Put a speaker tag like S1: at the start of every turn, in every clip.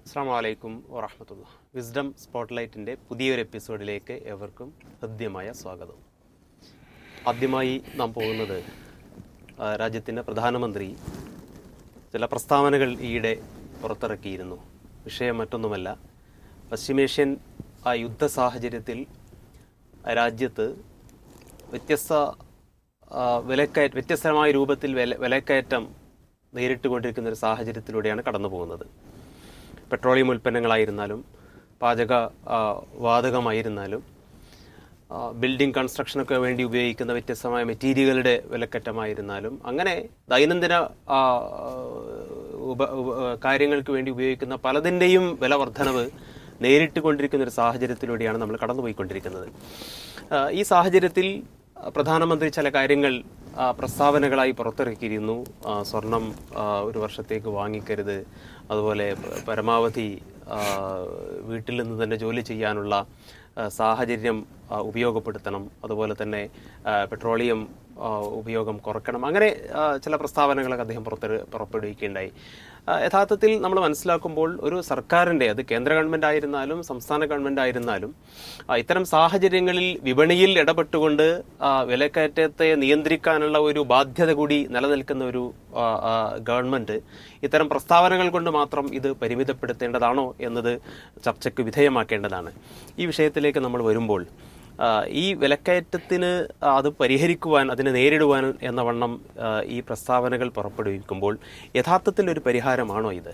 S1: അസ്സാം വലൈക്കും വറഹമത്തുള്ള വിസ്ഡം സ്പോട്ട്ലൈറ്റിൻ്റെ പുതിയൊരു എപ്പിസോഡിലേക്ക് എവർക്കും ഹൃദ്യമായ സ്വാഗതം ആദ്യമായി നാം പോകുന്നത് ആ, രാജ്യത്തിൻ്റെ പ്രധാനമന്ത്രി ചില പ്രസ്താവനകൾ ഈയിടെ പുറത്തിറക്കിയിരുന്നു വിഷയം മറ്റൊന്നുമല്ല പശ്ചിമേഷ്യൻ ആ യുദ്ധ സാഹചര്യത്തിൽ രാജ്യത്ത് വ്യത്യസ്ത ആ, വിലക്കയറ്റ വ്യത്യസ്തമായ രൂപത്തിൽ വില വിലക്കയറ്റം നേരിട്ടുകൊണ്ടിരിക്കുന്ന ഒരു സാഹചര്യത്തിലൂടെയാണ് കടന്നു പോകുന്നത് പെട്രോളിയം ഉൽപ്പന്നങ്ങളായിരുന്നാലും പാചക ആ, വാതകമായിരുന്നാലും ആ, ബിൽഡിംഗ് കൺസ്ട്രക്ഷനൊക്കെ വേണ്ടി ഉപയോഗിക്കുന്ന വ്യത്യസ്തമായ മെറ്റീരിയലുകളുടെ വിലക്കയറ്റമായിരുന്നാലും അങ്ങനെ ദൈനംദിന ആ, ഉപ ഉപ- കാര്യങ്ങൾക്ക് വേണ്ടി ഉപയോഗിക്കുന്ന പലതിൻ്റെയും വില വർധനവ് നേരിട്ട് കൊണ്ടിരിക്കുന്ന ഒരു സാഹചര്യത്തിലൂടെയാണ് നമ്മൾ കടന്നുപോയിക്കൊണ്ടിരിക്കുന്നത് ആ, ഈ സാഹചര്യത്തിൽ ആ, പ്രധാനമന്ത്രി ചില കാര്യങ്ങൾ ആ, പ്രസ്താവനകളായി പുറത്തിറക്കിയിരുന്നു ആ, സ്വർണം ആ, ഒരു വർഷത്തേക്ക് വാങ്ങിക്കരുത് അതുപോലെ പ- പരമാവധി ആ, വീട്ടിൽ നിന്ന് തന്നെ ജോലി ചെയ്യാനുള്ള ആ, സാഹചര്യം ആ, ഉപയോഗപ്പെടുത്തണം അതുപോലെ തന്നെ ആ, പെട്രോളിയം ആ, ഉപയോഗം കുറക്കണം അങ്ങനെ ആ, ചില പ്രസ്താവനകളൊക്കെ അദ്ദേഹം പുറത്ത് പുറപ്പെടുവിക്കുകയുണ്ടായി ആ, യഥാർത്ഥത്തിൽ നമ്മൾ മനസ്സിലാക്കുമ്പോൾ ഒരു സർക്കാരിൻ്റെ അത് കേന്ദ്ര ഗവൺമെൻറ് ആയിരുന്നാലും സംസ്ഥാന ഗവൺമെൻറ് ആയിരുന്നാലും ആ, ഇത്തരം സാഹചര്യങ്ങളിൽ വിപണിയിൽ ഇടപെട്ടുകൊണ്ട് ആ, വിലക്കയറ്റത്തെ നിയന്ത്രിക്കാനുള്ള ഒരു ബാധ്യത കൂടി നിലനിൽക്കുന്ന ഒരു ആ, ആ, ഗവൺമെൻറ് ഇത്തരം പ്രസ്താവനകൾ കൊണ്ട് മാത്രം ഇത് പരിമിതപ്പെടുത്തേണ്ടതാണോ എന്നത് ചർച്ചയ്ക്ക് വിധേയമാക്കേണ്ടതാണ് ഈ വിഷയത്തിലേക്ക് നമ്മൾ വരുമ്പോൾ ആ, ഈ വിലക്കയറ്റത്തിന് അത് പരിഹരിക്കുവാൻ അതിനെ നേരിടുവാൻ എന്ന വണ്ണം ആ, ഈ പ്രസ്താവനകൾ പുറപ്പെടുവിക്കുമ്പോൾ യഥാർത്ഥത്തിൽ ഒരു പരിഹാരമാണോ ഇത്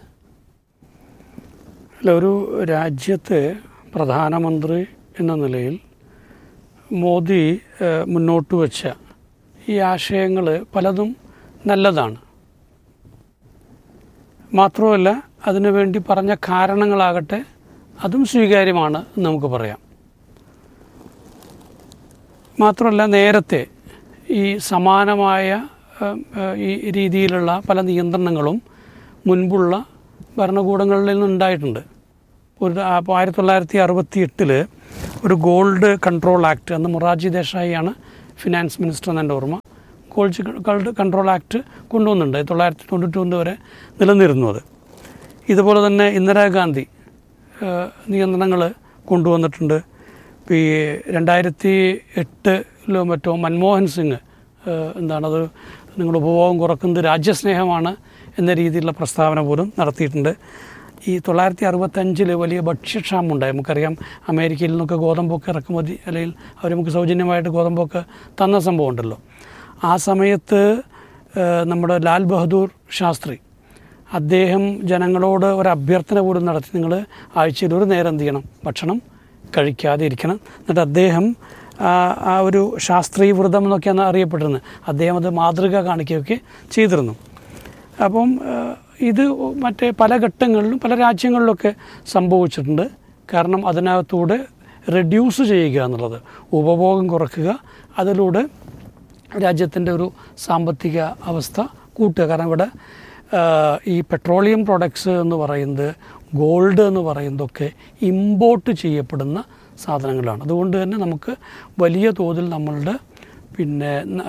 S2: അല്ല ഒരു രാജ്യത്തെ പ്രധാനമന്ത്രി എന്ന നിലയിൽ മോദി ഏഹ്, മുന്നോട്ട് വെച്ച ഈ ആശയങ്ങൾ പലതും നല്ലതാണ് മാത്രമല്ല അതിനുവേണ്ടി പറഞ്ഞ കാരണങ്ങളാകട്ടെ അതും സ്വീകാര്യമാണ് എന്ന് നമുക്ക് പറയാം മാത്രമല്ല നേരത്തെ ഈ സമാനമായ ഏഹ്, ഏഹ്, ഈ രീതിയിലുള്ള പല നിയന്ത്രണങ്ങളും മുൻപുള്ള ഭരണകൂടങ്ങളിൽ നിന്നുണ്ടായിട്ടുണ്ട് ഒരു അപ്പോൾ ആയിരത്തി തൊള്ളായിരത്തി അറുപത്തി എട്ടില് ഒരു ഗോൾഡ് കൺട്രോൾ ആക്ട് അന്ന് മൊറാർജി ദേശായിയാണ് ഫിനാൻസ് മിനിസ്റ്റർ എന്നെ ഓർമ്മ ഗോൾഡ് ഗോൾഡ് കൺട്രോൾ ആക്ട് കൊണ്ടുവന്നിട്ടുണ്ട് തൊള്ളായിരത്തി തൊണ്ണൂറ്റി ഒന്ന് വരെ നിലനിരുന്നു അത് ഇതുപോലെ തന്നെ ഇന്ദിരാഗാന്ധി നിയന്ത്രണങ്ങൾ കൊണ്ടുവന്നിട്ടുണ്ട് ഇപ്പോൾ ഈ രണ്ടായിരത്തി എട്ടിലോ മറ്റോ മൻമോഹൻ സിംഗ് ഏഹ്, എന്താണത് നിങ്ങൾ ഉപഭോഗം കുറക്കുന്നത് രാജ്യസ്നേഹമാണ് എന്ന രീതിയിലുള്ള പ്രസ്താവന പോലും നടത്തിയിട്ടുണ്ട് ഈ തൊള്ളായിരത്തി അറുപത്തഞ്ചിൽ വലിയ ഭക്ഷ്യക്ഷാമം ഉണ്ടായി നമുക്കറിയാം അമേരിക്കയിൽ നിന്നൊക്കെ ഗോതമ്പൊക്കെ ഇറക്കുമതി അല്ലെങ്കിൽ അവർ നമുക്ക് സൗജന്യമായിട്ട് ഗോതമ്പൊക്കെ തന്ന സംഭവം ഉണ്ടല്ലോ ആ സമയത്ത് ഏഹ്, നമ്മുടെ ലാൽ ബഹദൂർ ശാസ്ത്രി അദ്ദേഹം ജനങ്ങളോട് ഒരു അഭ്യർത്ഥന പോലും നടത്തി നിങ്ങൾ ആഴ്ചയിൽ ഒരു നേരം എന്ത് ചെയ്യണം ഭക്ഷണം കഴിക്കാതെ ഇരിക്കണം എന്നിട്ട് അദ്ദേഹം ആ, ആ ഒരു ശാസ്ത്രീയ വ്രതം എന്നൊക്കെയാണ് അറിയപ്പെട്ടിരുന്നത് അദ്ദേഹം അത് മാതൃക കാണിക്കുകയൊക്കെ ചെയ്തിരുന്നു അപ്പം ആ, ഇത് മറ്റേ പല ഘട്ടങ്ങളിലും പല രാജ്യങ്ങളിലൊക്കെ സംഭവിച്ചിട്ടുണ്ട് കാരണം അതിനകത്തൂടെ റെഡ്യൂസ് ചെയ്യുക എന്നുള്ളത് ഉപഭോഗം കുറയ്ക്കുക അതിലൂടെ രാജ്യത്തിൻ്റെ ഒരു സാമ്പത്തിക അവസ്ഥ കൂട്ടുക കാരണം ഇവിടെ ആ, ഈ പെട്രോളിയം പ്രൊഡക്ട്സ് എന്ന് പറയുന്നത് ഗോൾഡ് എന്ന് പറയുന്നതൊക്കെ ഇമ്പോർട്ട് ചെയ്യപ്പെടുന്ന സാധനങ്ങളാണ് അതുകൊണ്ട് തന്നെ നമുക്ക് വലിയ തോതിൽ നമ്മളുടെ പിന്നെ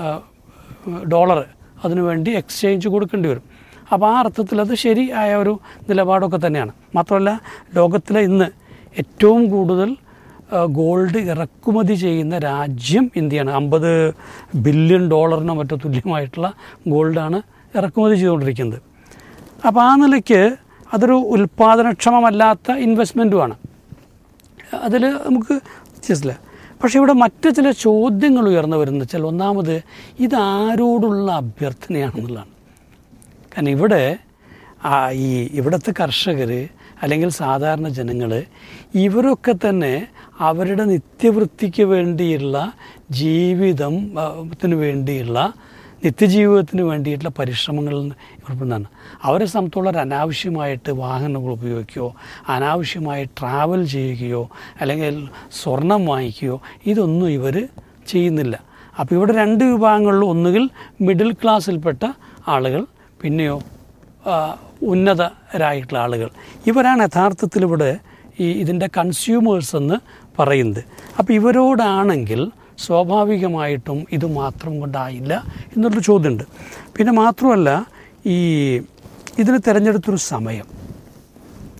S2: ഡോളർ അതിനുവേണ്ടി എക്സ്ചേഞ്ച് കൊടുക്കേണ്ടി വരും അപ്പോൾ ആ അർത്ഥത്തിൽ അത് ശരിയായ ഒരു നിലപാടൊക്കെ തന്നെയാണ് മാത്രമല്ല ലോകത്തിലെ ഇന്ന് ഏറ്റവും കൂടുതൽ ആ, ഗോൾഡ് ഇറക്കുമതി ചെയ്യുന്ന രാജ്യം ഇന്ത്യയാണ് അമ്പത് ബില്യൺ ഡോളറിനോ മറ്റോ തുല്യമായിട്ടുള്ള ഗോൾഡാണ് ഇറക്കുമതി ചെയ്തുകൊണ്ടിരിക്കുന്നത് അപ്പോൾ ആ നിലയ്ക്ക് അതൊരു ഉൽപ്പാദനക്ഷമമല്ലാത്ത ഇൻവെസ്റ്റ്മെൻറ്റുമാണ് അതിൽ നമുക്ക് വ്യത്യസ്തമില്ല പക്ഷേ ഇവിടെ മറ്റ് ചില ചോദ്യങ്ങൾ ഉയർന്നു വരുന്ന വെച്ചാൽ ഒന്നാമത് ഇതാരോടുള്ള അഭ്യർത്ഥനയാണെന്നുള്ളതാണ് കാരണം ഇവിടെ ആ, ഈ ഇവിടുത്തെ കർഷകർ അല്ലെങ്കിൽ സാധാരണ ജനങ്ങൾ ഇവരൊക്കെ തന്നെ അവരുടെ നിത്യവൃത്തിക്ക് വേണ്ടിയുള്ള ജീവിതം ആ, ത്തിന് വേണ്ടിയുള്ള നിത്യജീവിതത്തിന് വേണ്ടിയിട്ടുള്ള പരിശ്രമങ്ങളിൽ ഏർപ്പെടുന്നതാണ് അവരെ സംബന്ധിച്ചുള്ള ഒരു അനാവശ്യമായിട്ട് വാഹനങ്ങൾ ഉപയോഗിക്കുകയോ അനാവശ്യമായി ട്രാവൽ ചെയ്യുകയോ അല്ലെങ്കിൽ സ്വർണം വാങ്ങിക്കുകയോ ഇതൊന്നും ഇവർ ചെയ്യുന്നില്ല അപ്പോൾ ഇവിടെ രണ്ട് വിഭാഗങ്ങളിൽ ഒന്നുകിൽ മിഡിൽ ക്ലാസ്സിൽപ്പെട്ട ആളുകൾ പിന്നെയോ ആ, ഉന്നതരായിട്ടുള്ള ആളുകൾ ഇവരാണ് യഥാർത്ഥത്തിൽ ഇവിടെ ഈ ഇതിൻ്റെ കൺസ്യൂമേഴ്സ് എന്ന് പറയുന്നത് അപ്പോൾ ഇവരോടാണെങ്കിൽ സ്വാഭാവികമായിട്ടും ഇത് മാത്രം കൊണ്ടായില്ല എന്നുള്ളൊരു ചോദ്യമുണ്ട് പിന്നെ മാത്രമല്ല ഈ ഇതിന് തിരഞ്ഞെടുത്തൊരു സമയം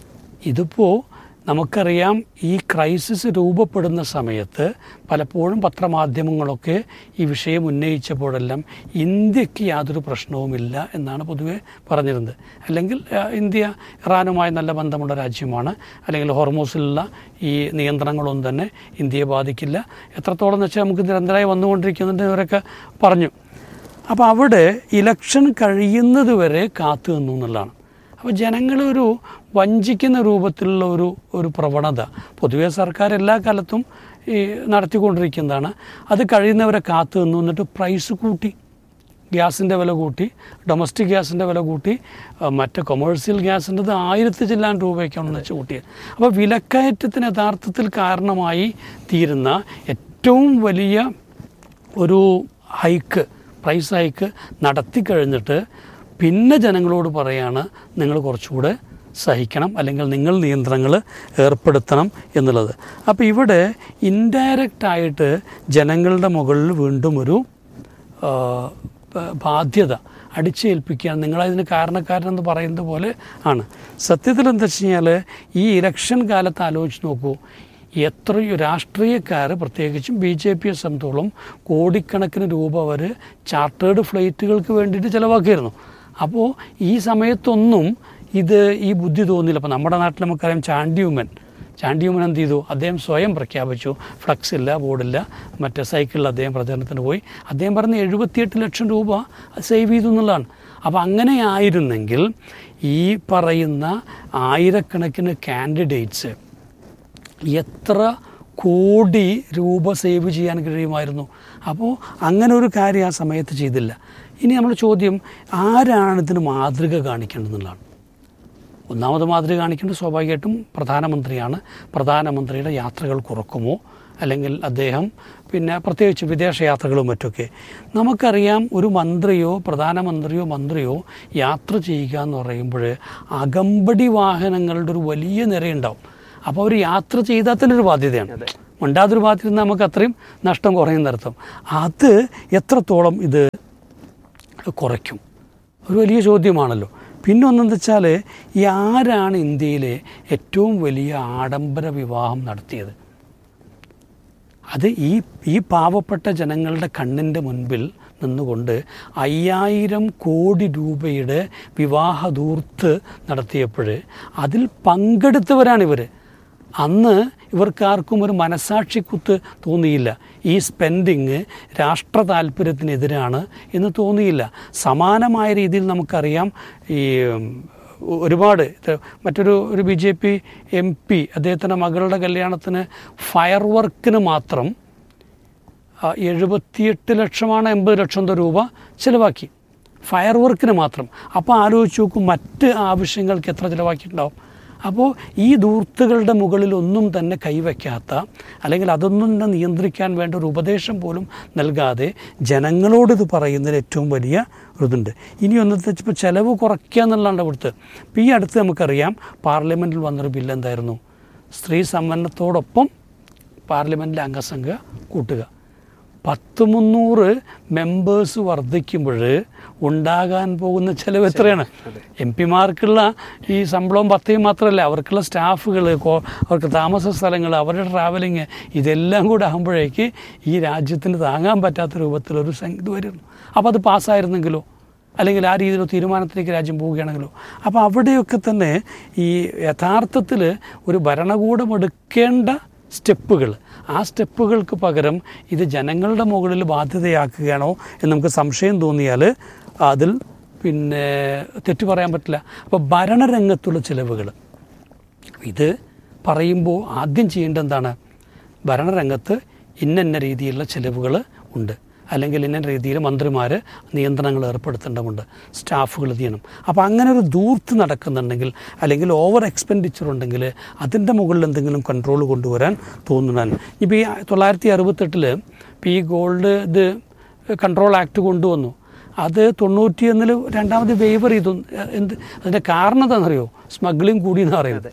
S2: ഇതിപ്പോൾ നമുക്കറിയാം ഈ ക്രൈസിസ് രൂപപ്പെടുന്ന സമയത്ത് പലപ്പോഴും പത്രമാധ്യമങ്ങളൊക്കെ ഈ വിഷയം ഉന്നയിച്ചപ്പോഴെല്ലാം ഇന്ത്യക്ക് യാതൊരു പ്രശ്നവുമില്ല എന്നാണ് പൊതുവെ പറഞ്ഞിരുന്നത് അല്ലെങ്കിൽ ആ, ഇന്ത്യ ഇറാനുമായി നല്ല ബന്ധമുള്ള രാജ്യമാണ് അല്ലെങ്കിൽ ഹോർമോസിലുള്ള ഈ നിയന്ത്രണങ്ങളൊന്നും തന്നെ ഇന്ത്യയെ ബാധിക്കില്ല എത്രത്തോളം എന്ന് വെച്ചാൽ നമുക്ക് നിരന്തരമായി വന്നുകൊണ്ടിരിക്കുന്നുണ്ട് ഇവരൊക്കെ പറഞ്ഞു അപ്പോൾ അവിടെ ഇലക്ഷൻ കഴിയുന്നത് വരെ കാത്തു നിന്നു എന്നുള്ളതാണ് അപ്പോൾ ജനങ്ങളൊരു വഞ്ചിക്കുന്ന രൂപത്തിലുള്ള ഒരു ഒരു പ്രവണത പൊതുവേ സർക്കാർ എല്ലാ കാലത്തും ഈ നടത്തിക്കൊണ്ടിരിക്കുന്നതാണ് അത് കഴിയുന്നവരെ കാത്തു നിന്നു എന്നിട്ട് പ്രൈസ് കൂട്ടി ഗ്യാസിൻ്റെ വില കൂട്ടി ഡൊമസ്റ്റിക് ഗ്യാസിൻ്റെ വില കൂട്ടി ആ, മറ്റ് കൊമേഴ്സ്യൽ ഗ്യാസിൻ്റെത് ആയിരത്തി ചില്ലാൻ രൂപയ്ക്കാണ് വെച്ച് കൂട്ടിയത് അപ്പോൾ വിലക്കയറ്റത്തിന് യഥാർത്ഥത്തിൽ കാരണമായി തീരുന്ന ഏറ്റവും വലിയ ഒരു ഹൈക്ക് പ്രൈസ് ഹൈക്ക് നടത്തി കഴിഞ്ഞിട്ട് പിന്നെ ജനങ്ങളോട് പറയാണ് നിങ്ങൾ കുറച്ചുകൂടെ സഹിക്കണം അല്ലെങ്കിൽ നിങ്ങൾ നിയന്ത്രണങ്ങൾ ഏർപ്പെടുത്തണം എന്നുള്ളത് അപ്പോൾ ഇവിടെ ഇൻഡയറക്റ്റ് ആയിട്ട് ജനങ്ങളുടെ മുകളിൽ വീണ്ടും ഒരു ആ, ബ- ബാധ്യത അടിച്ചേൽപ്പിക്കുകയാണ് നിങ്ങളതിന് കാരണക്കാരനെന്ന് പറയുന്നത് പോലെ ആണ് സത്യത്തിൽ എന്താ വെച്ച് കഴിഞ്ഞാൽ ഈ ഇലക്ഷൻ കാലത്ത് ആലോചിച്ച് നോക്കൂ എത്രയോ രാഷ്ട്രീയക്കാർ പ്രത്യേകിച്ചും ബി ജെ പിയെ സംബന്ധിച്ചോളം കോടിക്കണക്കിന് രൂപ അവർ ചാർട്ടേഡ് ഫ്ലൈറ്റുകൾക്ക് വേണ്ടിയിട്ട് ചിലവാക്കിയിരുന്നു അപ്പോൾ ഈ സമയത്തൊന്നും ഇത് ഈ ബുദ്ധി തോന്നില്ല അപ്പോൾ നമ്മുടെ നാട്ടിൽ നമുക്കറിയാം ചാണ്ടിയുമൻ ചാണ്ടിയുമൻ എന്ത് ചെയ്തു അദ്ദേഹം സ്വയം പ്രഖ്യാപിച്ചു ഫ്ലക്സ് ഇല്ല ബോർഡില്ല മറ്റേ സൈക്കിളിൽ അദ്ദേഹം പ്രചരണത്തിന് പോയി അദ്ദേഹം പറഞ്ഞ എഴുപത്തിയെട്ട് ലക്ഷം രൂപ സേവ് ചെയ്തു എന്നുള്ളതാണ് അപ്പോൾ അങ്ങനെയായിരുന്നെങ്കിൽ ഈ പറയുന്ന ആയിരക്കണക്കിന് കാൻഡിഡേറ്റ്സ് എത്ര കോടി രൂപ സേവ് ചെയ്യാൻ കഴിയുമായിരുന്നു അപ്പോൾ അങ്ങനെ ഒരു കാര്യം ആ സമയത്ത് ചെയ്തില്ല ഇനി നമ്മൾ ചോദ്യം ആരാണ് ഇതിന് മാതൃക കാണിക്കേണ്ടതെന്നുള്ളതാണ് ഒന്നാമത് മാതൃക കാണിക്കേണ്ടത് സ്വാഭാവികമായിട്ടും പ്രധാനമന്ത്രിയാണ് പ്രധാനമന്ത്രിയുടെ യാത്രകൾ കുറക്കുമോ അല്ലെങ്കിൽ അദ്ദേഹം പിന്നെ പ്രത്യേകിച്ച് വിദേശ യാത്രകളും മറ്റൊക്കെ നമുക്കറിയാം ഒരു മന്ത്രിയോ പ്രധാനമന്ത്രിയോ മന്ത്രിയോ യാത്ര ചെയ്യുക എന്ന് പറയുമ്പോൾ അകമ്പടി വാഹനങ്ങളുടെ ഒരു വലിയ നിരയുണ്ടാവും അപ്പോൾ അവർ യാത്ര ചെയ്താൽ തന്നെ ഒരു ബാധ്യതയാണ്
S1: അതെ.
S2: ഉണ്ടാതൊരു ബാധ്യത നമുക്ക് അത്രയും നഷ്ടം കുറയുന്നർത്ഥം അത് എത്രത്തോളം ഇത് കുറയ്ക്കും ഒരു വലിയ ചോദ്യമാണല്ലോ പിന്നെ ഒന്നെന്ന് വെച്ചാൽ ഈ ആരാണ് ഇന്ത്യയിലെ ഏറ്റവും വലിയ ആഡംബര വിവാഹം നടത്തിയത് അത് ഈ ഈ പാവപ്പെട്ട ജനങ്ങളുടെ കണ്ണിൻ്റെ മുൻപിൽ നിന്നുകൊണ്ട് അയ്യായിരം കോടി രൂപയുടെ വിവാഹധൂർത്ത് നടത്തിയപ്പോൾ അതിൽ പങ്കെടുത്തവരാണിവർ അന്ന് ഇവർക്കാർക്കും ഒരു മനസാക്ഷിക്കുത്ത് തോന്നിയില്ല ഈ സ്പെൻഡിങ് രാഷ്ട്ര താല്പര്യത്തിനെതിരാണ് എന്ന് തോന്നിയില്ല സമാനമായ രീതിയിൽ നമുക്കറിയാം ഈ ഉം, ഒരുപാട് ഇത് മറ്റൊരു ഒരു B J P M P അദ്ദേഹത്തിൻ്റെ മകളുടെ കല്യാണത്തിന് ഫയർ വർക്കിന് മാത്രം ആ, എഴുപത്തിയെട്ട് ലക്ഷമാണ് എൺപത് ലക്ഷം എന്തോ രൂപ ചിലവാക്കി ഫയർ വർക്കിന് മാത്രം അപ്പോൾ ആലോചിച്ച് നോക്കും മറ്റ് ആവശ്യങ്ങൾക്ക് എത്ര ചിലവാക്കിയിട്ടുണ്ടാവും അപ്പോൾ ഈ ദൂർത്തുകളുടെ മുകളിൽ ഒന്നും തന്നെ കൈവയ്ക്കാത്ത അല്ലെങ്കിൽ അതൊന്നും തന്നെ നിയന്ത്രിക്കാൻ വേണ്ട ഒരു ഉപദേശം പോലും നൽകാതെ ജനങ്ങളോട് ഇത് പറയുന്നതിൽ ഏറ്റവും വലിയ ഒരിതുണ്ട് ഇനി ഒന്ന് വെച്ചപ്പോൾ ചിലവ് കുറയ്ക്കുക എന്നുള്ളതാണ് ഇവിടുത്തെ ഇപ്പോൾ ഈ അടുത്ത് നമുക്കറിയാം പാർലമെൻറ്റിൽ വന്നൊരു ബില്ല് എന്തായിരുന്നു സ്ത്രീ സംവരണത്തോടൊപ്പം പാർലമെൻറ്റിലെ അംഗസംഖ്യ കൂട്ടുക പത്ത് മുന്നൂറ് മെമ്പേഴ്സ് വർദ്ധിക്കുമ്പോൾ ഉണ്ടാകാൻ പോകുന്ന ചിലവ് എത്രയാണ് എം പിമാർക്കുള്ള ഈ സംബളവും പത്തയും മാത്രമല്ല അവർക്കുള്ള സ്റ്റാഫുകൾ അവർക്ക് താമസ സ്ഥലങ്ങൾ അവരുടെ ട്രാവലിങ് ഇതെല്ലാം കൂടെ ആകുമ്പോഴേക്ക് ഈ രാജ്യത്തിന് താങ്ങാൻ പറ്റാത്ത രൂപത്തിലൊരു സംഖ്യ ഇത് വരുന്നു അപ്പോൾ അത് പാസ്സായിരുന്നെങ്കിലോ അല്ലെങ്കിൽ ആ രീതിയിൽ തീരുമാനത്തിലേക്ക് രാജ്യം പോവുകയാണെങ്കിലോ അപ്പോൾ അവിടെയൊക്കെ തന്നെ ഈ യഥാർത്ഥത്തിൽ ഒരു ഭരണകൂടം എടുക്കേണ്ട സ്റ്റെപ്പുകൾ ആ സ്റ്റെപ്പുകൾക്ക് പകരം ഇത് ജനങ്ങളുടെ മുകളിൽ ബാധ്യതയാക്കുകയാണോ എന്ന് നമുക്ക് സംശയം തോന്നിയാൽ അതിൽ പിന്നെ തെറ്റു പറയാൻ പറ്റില്ല അപ്പോൾ ഭരണരംഗത്തുള്ള ചിലവുകൾ ഇത് പറയുമ്പോൾ ആദ്യം ചെയ്യേണ്ടത് എന്താണ് ഭരണരംഗത്ത് ഇന്ന രീതിയിലുള്ള ചിലവുകൾ ഉണ്ട് അല്ലെങ്കിൽ ഇന്ന രീതിയിൽ മന്ത്രിമാർ നിയന്ത്രണങ്ങൾ ഏർപ്പെടുത്തേണ്ടതുണ്ട് സ്റ്റാഫുകൾ ചെയ്യണം അപ്പോൾ അങ്ങനെ ഒരു ദൂർത്ത് നടക്കുന്നുണ്ടെങ്കിൽ അല്ലെങ്കിൽ ഓവർ എക്സ്പെൻഡിച്ചർ ഉണ്ടെങ്കിൽ അതിൻ്റെ മുകളിൽ എന്തെങ്കിലും കൺട്രോൾ കൊണ്ടുവരാൻ തോന്നുന്നതാണ് ഇപ്പോൾ ഈ തൊള്ളായിരത്തി അറുപത്തെട്ടിൽ ഇപ്പോൾ ഈ ഗോൾഡ് ഇത് കൺട്രോൾ ആക്ട് കൊണ്ടുവന്നു അത് തൊണ്ണൂറ്റിയൊന്നിൽ രണ്ടാമത് വേവർ ചെയ്തു എന്ത് അതിൻ്റെ കാരണം എന്താണെന്നറിയോ സ്മഗ്ലിംഗ് കൂടി എന്ന് പറയുന്നത്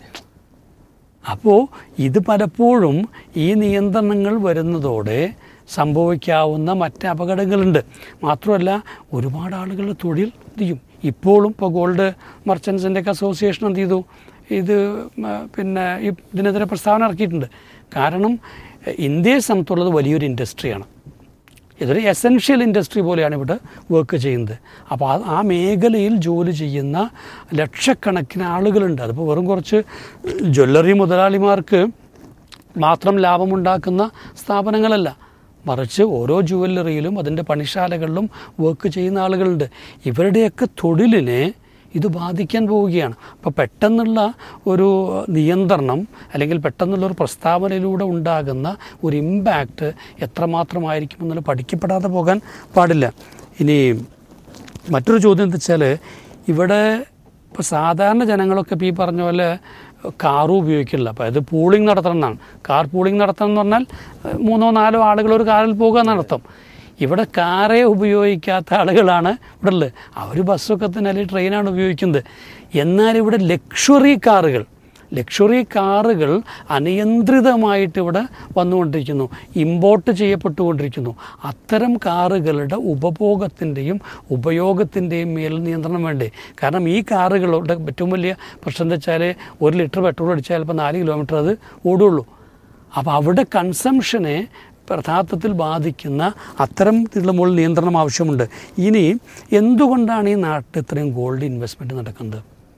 S2: അപ്പോൾ ഇത് പലപ്പോഴും ഈ നിയന്ത്രണങ്ങൾ വരുന്നതോടെ സംഭവിക്കാവുന്ന മറ്റ് അപകടങ്ങളുണ്ട് മാത്രമല്ല ഒരുപാട് ആളുകളുടെ തൊഴിൽ ചെയ്യും ഇപ്പോഴും ഇപ്പോൾ ഗോൾഡ് മർച്ചൻസിൻ്റെ ഒക്കെ അസോസിയേഷൻ എന്ത് ചെയ്തു ഇത് മ, പിന്നെ ഈ ഇതിനെതിരെ പ്രസ്താവന ഇറക്കിയിട്ടുണ്ട് കാരണം എഹ്, ഇന്ത്യയെ സംബന്ധിച്ചുള്ളത് വലിയൊരു ഇൻഡസ്ട്രിയാണ് ഇതൊരു എസെൻഷ്യൽ ഇൻഡസ്ട്രി പോലെയാണ് ഇവിടെ വർക്ക് ചെയ്യുന്നത് അപ്പോൾ ആ ആ മേഖലയിൽ ജോലി ചെയ്യുന്ന ലക്ഷക്കണക്കിന് ആളുകളുണ്ട് അതിപ്പോൾ വെറും കുറച്ച് ജ്വല്ലറി മുതലാളിമാർക്ക് മാത്രം ലാഭമുണ്ടാക്കുന്ന സ്ഥാപനങ്ങളല്ല മറിച്ച് ഓരോ ജുവല്ലറിയിലും അതിൻ്റെ പണിശാലകളിലും വർക്ക് ചെയ്യുന്ന ആളുകളുണ്ട് ഇവരുടെയൊക്കെ തൊഴിലിനെ ഇത് ബാധിക്കാൻ പോവുകയാണ് അപ്പോൾ പെട്ടെന്നുള്ള ഒരു നിയന്ത്രണം അല്ലെങ്കിൽ പെട്ടെന്നുള്ള ഒരു പ്രസ്താവനയിലൂടെ ഉണ്ടാകുന്ന ഒരു ഇമ്പാക്റ്റ് എത്രമാത്രമായിരിക്കും എന്നുള്ളത് പഠിക്കപ്പെടാതെ പോകാൻ പാടില്ല ഇനി മറ്റൊരു ചോദ്യം എന്താ വെച്ചാൽ ഇവിടെ ഇപ്പോൾ സാധാരണ ജനങ്ങളൊക്കെ ഇപ്പോൾ ഈ പറഞ്ഞ പോലെ കാറും ഉപയോഗിക്കില്ല അപ്പോൾ അത് പൂളിംഗ് നടത്തണം എന്നാണ് കാർ പൂളിംഗ് നടത്തണം എന്ന് പറഞ്ഞാൽ ഏഹ്, മൂന്നോ നാലോ ആളുകൾ ഒരു കാറിൽ പോകുക എന്നർത്ഥം ഇവിടെ കാറേ ഉപയോഗിക്കാത്ത ആളുകളാണ് ഇവിടെ ഉള്ളത് അവർ ബസ്സൊക്കെ തന്നെ അല്ലെങ്കിൽ ട്രെയിനാണ് ഉപയോഗിക്കുന്നത് എന്നാൽ ഇവിടെ ലക്ഷറി കാറുകൾ ലക്ഷറി കാറുകൾ അനിയന്ത്രിതമായിട്ട് ഇവിടെ വന്നുകൊണ്ടിരിക്കുന്നു ഇമ്പോർട്ട് ചെയ്യപ്പെട്ടുകൊണ്ടിരിക്കുന്നു അത്തരം കാറുകളുടെ ഉപഭോഗത്തിൻ്റെയും ഉപയോഗത്തിൻ്റെയും മേൽ നിയന്ത്രണം വേണ്ടേ കാരണം ഈ കാറുകളുടെ ഏറ്റവും വലിയ പ്രശ്നം എന്താ വെച്ചാൽ ഒരു ലിറ്റർ പെട്രോൾ അടിച്ചാൽ ചിലപ്പോൾ നാല് കിലോമീറ്റർ അത് ഓടുള്ളൂ അപ്പോൾ അവിടെ കൺസംഷനെ യഥാർത്ഥത്തിൽ ബാധിക്കുന്ന അത്തരം ഇതിലുള്ള മുകളിൽ നിയന്ത്രണം ആവശ്യമുണ്ട് ഇനി എന്തുകൊണ്ടാണ് ഈ നാട്ടിൽ ഇത്രയും ഗോൾഡ് ഇൻവെസ്റ്റ്മെൻറ്റ് നടക്കുന്നത്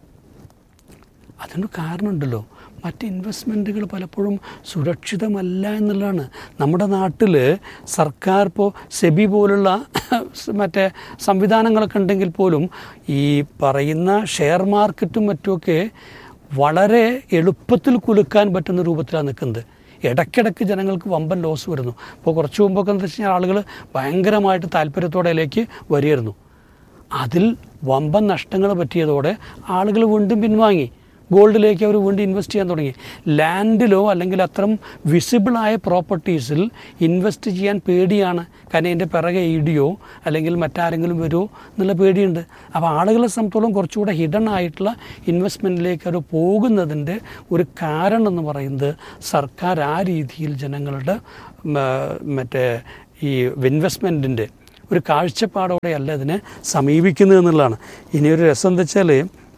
S2: അതിനൊരു കാരണമുണ്ടല്ലോ മറ്റ് ഇൻവെസ്റ്റ്മെൻറ്റുകൾ പലപ്പോഴും സുരക്ഷിതമല്ല എന്നുള്ളതാണ് നമ്മുടെ നാട്ടിൽ സർക്കാർ ഇപ്പോൾ സെബി പോലുള്ള മറ്റേ സംവിധാനങ്ങളൊക്കെ ഉണ്ടെങ്കിൽ പോലും ഈ പറയുന്ന ഷെയർ മാർക്കറ്റും മറ്റുമൊക്കെ വളരെ എളുപ്പത്തിൽ കുലുക്കാൻ പറ്റുന്ന രൂപത്തിലാണ് നിൽക്കുന്നത് ഇടയ്ക്കിടയ്ക്ക് ജനങ്ങൾക്ക് വമ്പൻ ലോസ് വരുന്നു ഇപ്പോൾ കുറച്ച് മുമ്പൊക്കെ എന്താ വെച്ച് കഴിഞ്ഞാൽ ആളുകൾ ഭയങ്കരമായിട്ട് താല്പര്യത്തോടെ അതിലേക്ക് വരികയായിരുന്നു അതിൽ വമ്പൻ നഷ്ടങ്ങൾ പറ്റിയതോടെ ആളുകൾ വീണ്ടും പിൻവാങ്ങി ഗോൾഡിലേക്ക് അവർ വീണ്ടും ഇൻവെസ്റ്റ് ചെയ്യാൻ തുടങ്ങി ലാൻഡിലോ അല്ലെങ്കിൽ അത്തരം വിസിബിളായ പ്രോപ്പർട്ടീസിൽ ഇൻവെസ്റ്റ് ചെയ്യാൻ പേടിയാണ് കാരണം അതിൻ്റെ പിറകെ ഇടിയോ അല്ലെങ്കിൽ മറ്റാരെങ്കിലും വരുമോ എന്നുള്ള പേടിയുണ്ട് അപ്പോൾ ആളുകളെ സംബന്ധിച്ചോളം കുറച്ചുകൂടെ ഹിഡൻ ആയിട്ടുള്ള ഇൻവെസ്റ്റ്മെൻറ്റിലേക്ക് അവർ പോകുന്നതിൻ്റെ ഒരു കാരണം എന്ന് പറയുന്നത് സർക്കാർ ആ രീതിയിൽ ജനങ്ങളുടെ ഉം, ആ, മറ്റേ ഈ ഇൻവെസ്റ്റ്മെൻറ്റിൻ്റെ ഒരു കാഴ്ചപ്പാടോടെയല്ല ഇതിനെ സമീപിക്കുന്നത് എന്നുള്ളതാണ് ഇനിയൊരു രസം എന്താ വെച്ചാൽ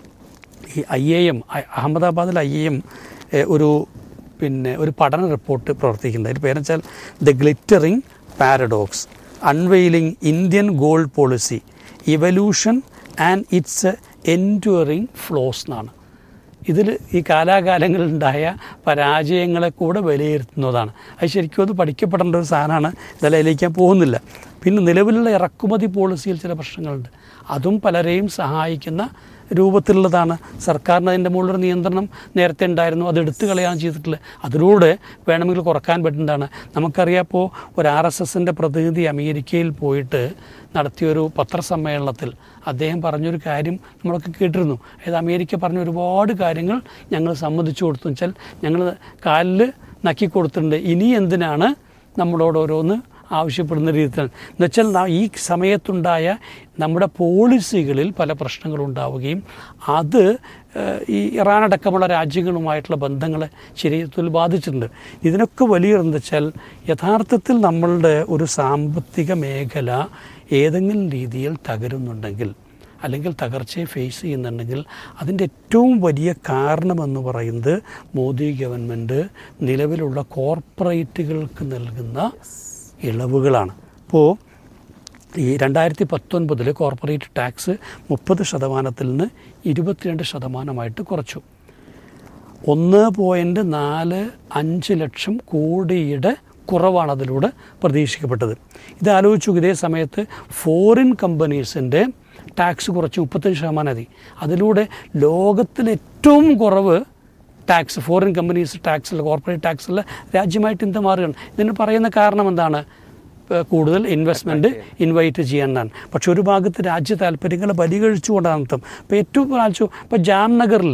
S2: ഈ ഐ എ എം അഹമ്മദാബാദിൽ ഐ എ എം ഒരു പിന്നെ ഒരു പഠന റിപ്പോർട്ട് പ്രവർത്തിക്കുന്നത് അതിൻ്റെ പേരെന്ന് വെച്ചാൽ the glittering paradox unveiling Indian gold policy evolution and its enduring flaws എന്നാണ് ഇതിൽ ഈ കാലാകാലങ്ങളിലുണ്ടായ പരാജയങ്ങളെ കൂടെ വിലയിരുത്തുന്നതാണ് അത് ശരിക്കും അത് പഠിക്കപ്പെടേണ്ട ഒരു സാധനമാണ് ഇതെല്ലാം അതിലേക്ക് ഞാൻ പോകുന്നില്ല പിന്നെ നിലവിലുള്ള ഇറക്കുമതി പോളിസിയിൽ ചില പ്രശ്നങ്ങളുണ്ട് അതും പലരെയും സഹായിക്കുന്ന രൂപത്തിലുള്ളതാണ് സർക്കാരിന് അതിൻ്റെ മുകളിലൊരു നിയന്ത്രണം നേരത്തെ ഉണ്ടായിരുന്നു അത് എടുത്തു കളയാണ് ചെയ്തിട്ടുള്ളത് അതിലൂടെ വേണമെങ്കിൽ കുറക്കാൻ പറ്റുന്നതാണ് നമുക്കറിയാം ഇപ്പോൾ ഒരു ആർ എസ് എസിൻ്റെ പ്രതിനിധി അമേരിക്കയിൽ പോയിട്ട് നടത്തിയൊരു പത്രസമ്മേളനത്തിൽ അദ്ദേഹം പറഞ്ഞൊരു കാര്യം നമ്മളൊക്കെ കേട്ടിരുന്നു അതായത് അമേരിക്ക പറഞ്ഞ ഒരുപാട് കാര്യങ്ങൾ ഞങ്ങൾ സമ്മതിച്ചു കൊടുത്തു വെച്ചാൽ ഞങ്ങൾ കാലിൽ നക്കി കൊടുത്തിട്ടുണ്ട് ഇനി എന്തിനാണ് നമ്മളോട് ഓരോന്ന് ആവശ്യപ്പെടുന്ന രീതിയിലാണ് എന്നുവെച്ചാൽ നാ- ഈ സമയത്തുണ്ടായ നമ്മുടെ പോളിസികളിൽ പല പ്രശ്നങ്ങളുണ്ടാവുകയും അത് ഏഹ്, ഈ ഇറാൻ അടക്കമുള്ള രാജ്യങ്ങളുമായിട്ടുള്ള ബന്ധങ്ങളെ ശരീരത്തിൽ ബാധിച്ചിട്ടുണ്ട് ഇതിനൊക്കെ വലിയ എന്താ വെച്ചാൽ യഥാർത്ഥത്തിൽ നമ്മളുടെ ഒരു സാമ്പത്തിക മേഖല ഏതെങ്കിലും രീതിയിൽ തകരുന്നുണ്ടെങ്കിൽ അല്ലെങ്കിൽ തകർച്ചയെ ഫേസ് ചെയ്യുന്നുണ്ടെങ്കിൽ അതിൻ്റെ ഏറ്റവും വലിയ കാരണമെന്ന് പറയുന്നത് മോദി ഗവൺമെൻറ് നിലവിലുള്ള കോർപ്പറേറ്റുകൾക്ക് നൽകുന്ന ഇളവുകളാണ് ഇപ്പോൾ ഈ രണ്ടായിരത്തി പത്തൊൻപതിൽ കോർപ്പറേറ്റ് ടാക്സ് മുപ്പത് ശതമാനത്തിൽ നിന്ന് ഇരുപത്തിരണ്ട് ശതമാനമായിട്ട് കുറച്ചു ഒന്ന് പോയിൻറ്റ് നാല് അഞ്ച് ലക്ഷം കോടിയുടെ കുറവാണ് അതിലൂടെ പ്രതീക്ഷിക്കപ്പെട്ടത് ഇത് ആലോചിച്ചു ഇതേ സമയത്ത് ഫോറിൻ കമ്പനീസിൻ്റെ ടാക്സ് കുറച്ച് മുപ്പത്തഞ്ച് ശതമാനം മതി അതിലൂടെ ലോകത്തിൽ ഏറ്റവും കുറവ് ടാക്സ് ഫോറിൻ കമ്പനീസ് ടാക്സിൽ കോർപ്പറേറ്റ് ടാക്സിൽ രാജ്യമായിട്ട് ഇന്ത്യ മാറുകയാണ് ഇതിന് പറയുന്ന കാരണം എന്താണ് ഏഹ് കൂടുതൽ ഇൻവെസ്റ്റ്മെൻറ്റ് ഇൻവൈറ്റ് ചെയ്യാനാണ് പക്ഷെ ഒരു ഭാഗത്ത് രാജ്യ താല്പര്യങ്ങൾ ബലികഴിച്ചുകൊണ്ടാണ് അർത്ഥം ഇപ്പോൾ ഏറ്റവും പ്രാവശ്യം ഇപ്പോൾ ജാംനഗറിൽ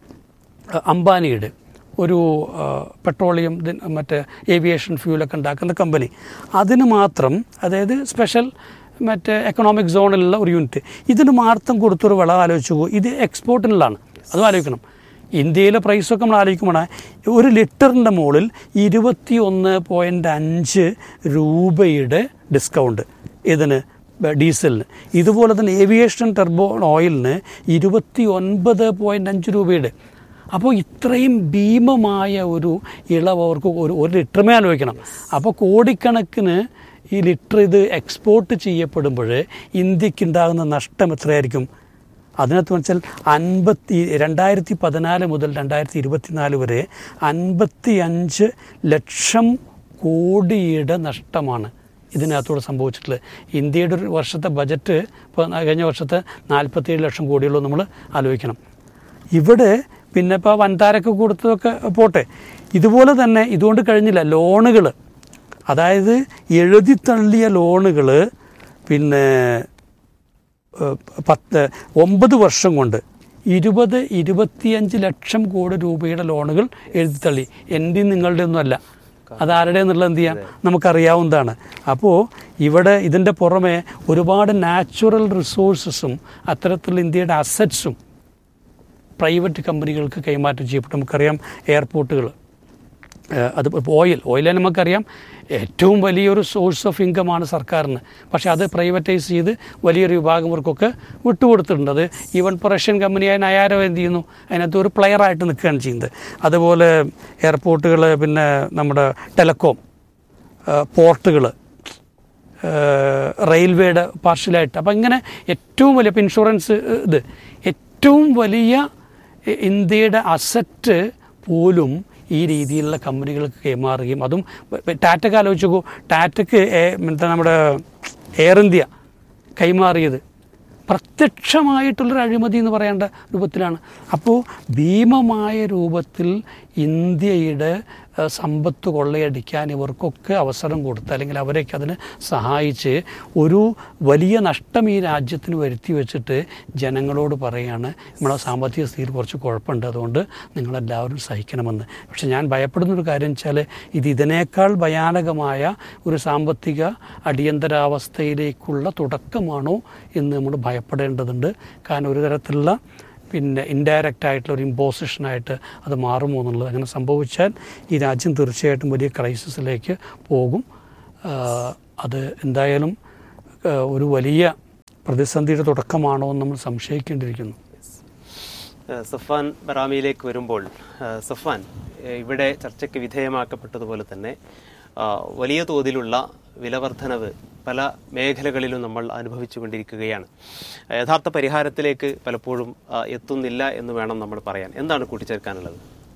S2: അംബാനിയുടെ ഒരു ആ, പെട്രോളിയം ഇത് മറ്റേ ഏവിയേഷൻ ഫ്യൂലൊക്കെ ഉണ്ടാക്കുന്ന കമ്പനി അതിന് മാത്രം അതായത് സ്പെഷ്യൽ മറ്റേ എക്കണോമിക് സോണിലുള്ള ഒരു യൂണിറ്റ് ഇതിന് മാത്രം കൊടുത്തൊരു വിളവ് ആലോചിച്ചു പോകും ഇത് എക്സ്പോർട്ടിനുള്ളതാണ് അതും ആലോചിക്കണം ഇന്ത്യയിലെ പ്രൈസൊക്കെ നമ്മൾ ആലോചിക്കുമ്പോൾ ഒരു ലിറ്ററിൻ്റെ മുകളിൽ ഇരുപത്തി ഒന്ന് പോയിൻ്റ് അഞ്ച് രൂപയുടെ ഡിസ്കൗണ്ട് ഇതിന് ഡീസലിന് ഇതുപോലെ തന്നെ ഏവിയേഷൻ ടെർബോ ഓയിലിന് ഇരുപത്തി ഒൻപത് പോയിൻ്റ് അഞ്ച് രൂപയുടെ അപ്പോൾ ഇത്രയും ഭീമമായ ഒരു ഇളവ് അവർക്ക് ഒരു ഒരു ലിറ്ററുമേ ആലോചിക്കണം അപ്പോൾ കോടിക്കണക്കിന് ഈ ലിറ്റർ ഇത് എക്സ്പോർട്ട് ചെയ്യപ്പെടുമ്പോൾ ഇന്ത്യക്കുണ്ടാകുന്ന നഷ്ടം എത്രയായിരിക്കും അതിനകത്ത് വെച്ചാൽ അൻപത്തി രണ്ടായിരത്തി പതിനാല് മുതൽ രണ്ടായിരത്തി ഇരുപത്തിനാല് വരെ അൻപത്തി അഞ്ച് ലക്ഷം കോടിയുടെ നഷ്ടമാണ് ഇതിനകത്തൂടെ സംഭവിച്ചിട്ടുള്ളത് ഇന്ത്യയുടെ ഒരു വർഷത്തെ ബജറ്റ് ഇപ്പോൾ കഴിഞ്ഞ വർഷത്തെ നാൽപ്പത്തിയേഴ് ലക്ഷം കോടിയുള്ളൂ നമ്മൾ ആലോചിക്കണം ഇവിടെ പിന്നെ ഇപ്പോൾ വൻതാരൊക്കെ കൊടുത്തതൊക്കെ പോട്ടെ ഇതുപോലെ തന്നെ ഇതുകൊണ്ട് കഴിഞ്ഞില്ല ലോണുകൾ അതായത് എഴുതി തള്ളിയ ലോണുകൾ പിന്നെ ഏഹ്, പത്ത് ഒമ്പത് വർഷം കൊണ്ട് ഇരുപത് ഇരുപത്തിയഞ്ച് ലക്ഷം കോടി രൂപയുടെ ലോണുകൾ എഴുതിത്തള്ളി എൻ്റെയും നിങ്ങളുടെ ഒന്നുമല്ല അതാരുടെ എന്നുള്ളത് എന്ത് ചെയ്യാം നമുക്കറിയാവുന്നതാണ് അപ്പോൾ ഇവിടെ ഇതിൻ്റെ പുറമെ ഒരുപാട് നാച്ചുറൽ റിസോഴ്സസും അത്തരത്തിലുള്ള ഇന്ത്യയുടെ അസറ്റ്സും പ്രൈവറ്റ് കമ്പനികൾക്ക് കൈമാറ്റം ചെയ്യപ്പെട്ടു നമുക്കറിയാം എയർപോർട്ടുകൾ അത് ഇപ്പോൾ ഓയിൽ ഓയിൽ നമുക്കറിയാം ഏറ്റവും വലിയൊരു സോഴ്സ് ഓഫ് ഇൻകമാണ് സർക്കാരിന് പക്ഷേ അത് പ്രൈവറ്റൈസ് ചെയ്ത് വലിയൊരു വിഭാഗങ്ങൾക്കൊക്കെ വിട്ടുകൊടുത്തിട്ടുണ്ട് അത് ഈവൻ ഇപ്പോൾ റഷ്യൻ കമ്പനിയായ നയാരോ എന്ത് ചെയ്യുന്നു അതിനകത്ത് ഒരു പ്ലെയറായിട്ട് നിൽക്കുകയാണ് ചെയ്യുന്നത് അതുപോലെ എയർപോർട്ടുകൾ പിന്നെ നമ്മുടെ ടെലകോം പോർട്ടുകൾ റെയിൽവേയുടെ പാർഷ്യലായിട്ട് അപ്പം ഇങ്ങനെ ഏറ്റവും വലിയ ഇപ്പം ഇൻഷുറൻസ് ഇത് ഏറ്റവും വലിയ ഇ- ഇന്ത്യയുടെ അസറ്റ് പോലും ഈ രീതിയിലുള്ള കമ്പനികൾക്ക് കൈമാറുകയും അതും ഇപ്പം ടാറ്റക്ക് ആലോചിച്ച് നോക്കൂ ടാറ്റക്ക് എ- മറ്റേ നമ്മുടെ എയർ ഇന്ത്യ കൈമാറിയത് പ്രത്യക്ഷമായിട്ടുള്ളൊരു അഴിമതി എന്ന് പറയേണ്ട രൂപത്തിലാണ് അപ്പോൾ ഭീമമായ രൂപത്തിൽ ഇന്ത്യയുടെ ഏഹ്, സമ്പത്ത് കൊള്ളയടിക്കാൻ ഇവർക്കൊക്കെ അവസരം കൊടുത്ത് അല്ലെങ്കിൽ അവരെയൊക്കെ അതിന് സഹായിച്ച് ഒരു വലിയ നഷ്ടം ഈ രാജ്യത്തിന് വരുത്തി വെച്ചിട്ട് ജനങ്ങളോട് പറയുകയാണ് നമ്മളെ സാമ്പത്തിക സ്ഥിതി കുറച്ച് കുഴപ്പമുണ്ട് അതുകൊണ്ട് നിങ്ങളെല്ലാവരും സഹിക്കണമെന്ന് പക്ഷെ ഞാൻ ഭയപ്പെടുന്നൊരു കാര്യം വെച്ചാൽ ഇത് ഇതിനേക്കാൾ ഭയാനകമായ ഒരു സാമ്പത്തിക അടിയന്തരാവസ്ഥയിലേക്കുള്ള തുടക്കമാണോ എന്ന് നമ്മൾ ഭയപ്പെടേണ്ടതുണ്ട് കാരണം ഒരു തരത്തിലുള്ള പിന്നെ ഇൻഡയറക്റ്റ് ആയിട്ടുള്ള ഒരു ഇമ്പോസിഷനായിട്ട് അത് മാറുമോ എന്നുള്ളത് അങ്ങനെ സംഭവിച്ചാൽ ഈ രാജ്യം തീർച്ചയായിട്ടും വലിയ ക്രൈസിസിലേക്ക് പോകും ആ, അത് എന്തായാലും ആ, ഒരു വലിയ പ്രതിസന്ധിയുടെ തുടക്കമാണോ എന്ന് നമ്മൾ സംശയിക്കേണ്ടിയിരിക്കുന്നു
S1: ഏഹ് സഫാൻ ബറാമിയിലേക്ക് വരുമ്പോൾ ഏഹ് സഫാൻ ഏഹ് ഇവിടെ ചർച്ചയ്ക്ക് വിധേയമാക്കപ്പെട്ടതുപോലെ തന്നെ ആ, വലിയ തോതിലുള്ള വിലവർധനവ് പല മേഖലകളിലും നമ്മൾ അനുഭവിച്ചുകൊണ്ടിരിക്കുകയാണ് യഥാർത്ഥ പരിഹാരത്തിലേക്ക് പലപ്പോഴും ആ, എത്തുന്നില്ല എന്ന് വേണം നമ്മൾ പറയാൻ എന്താണ് കൂട്ടിച്ചേർക്കാനുള്ളത്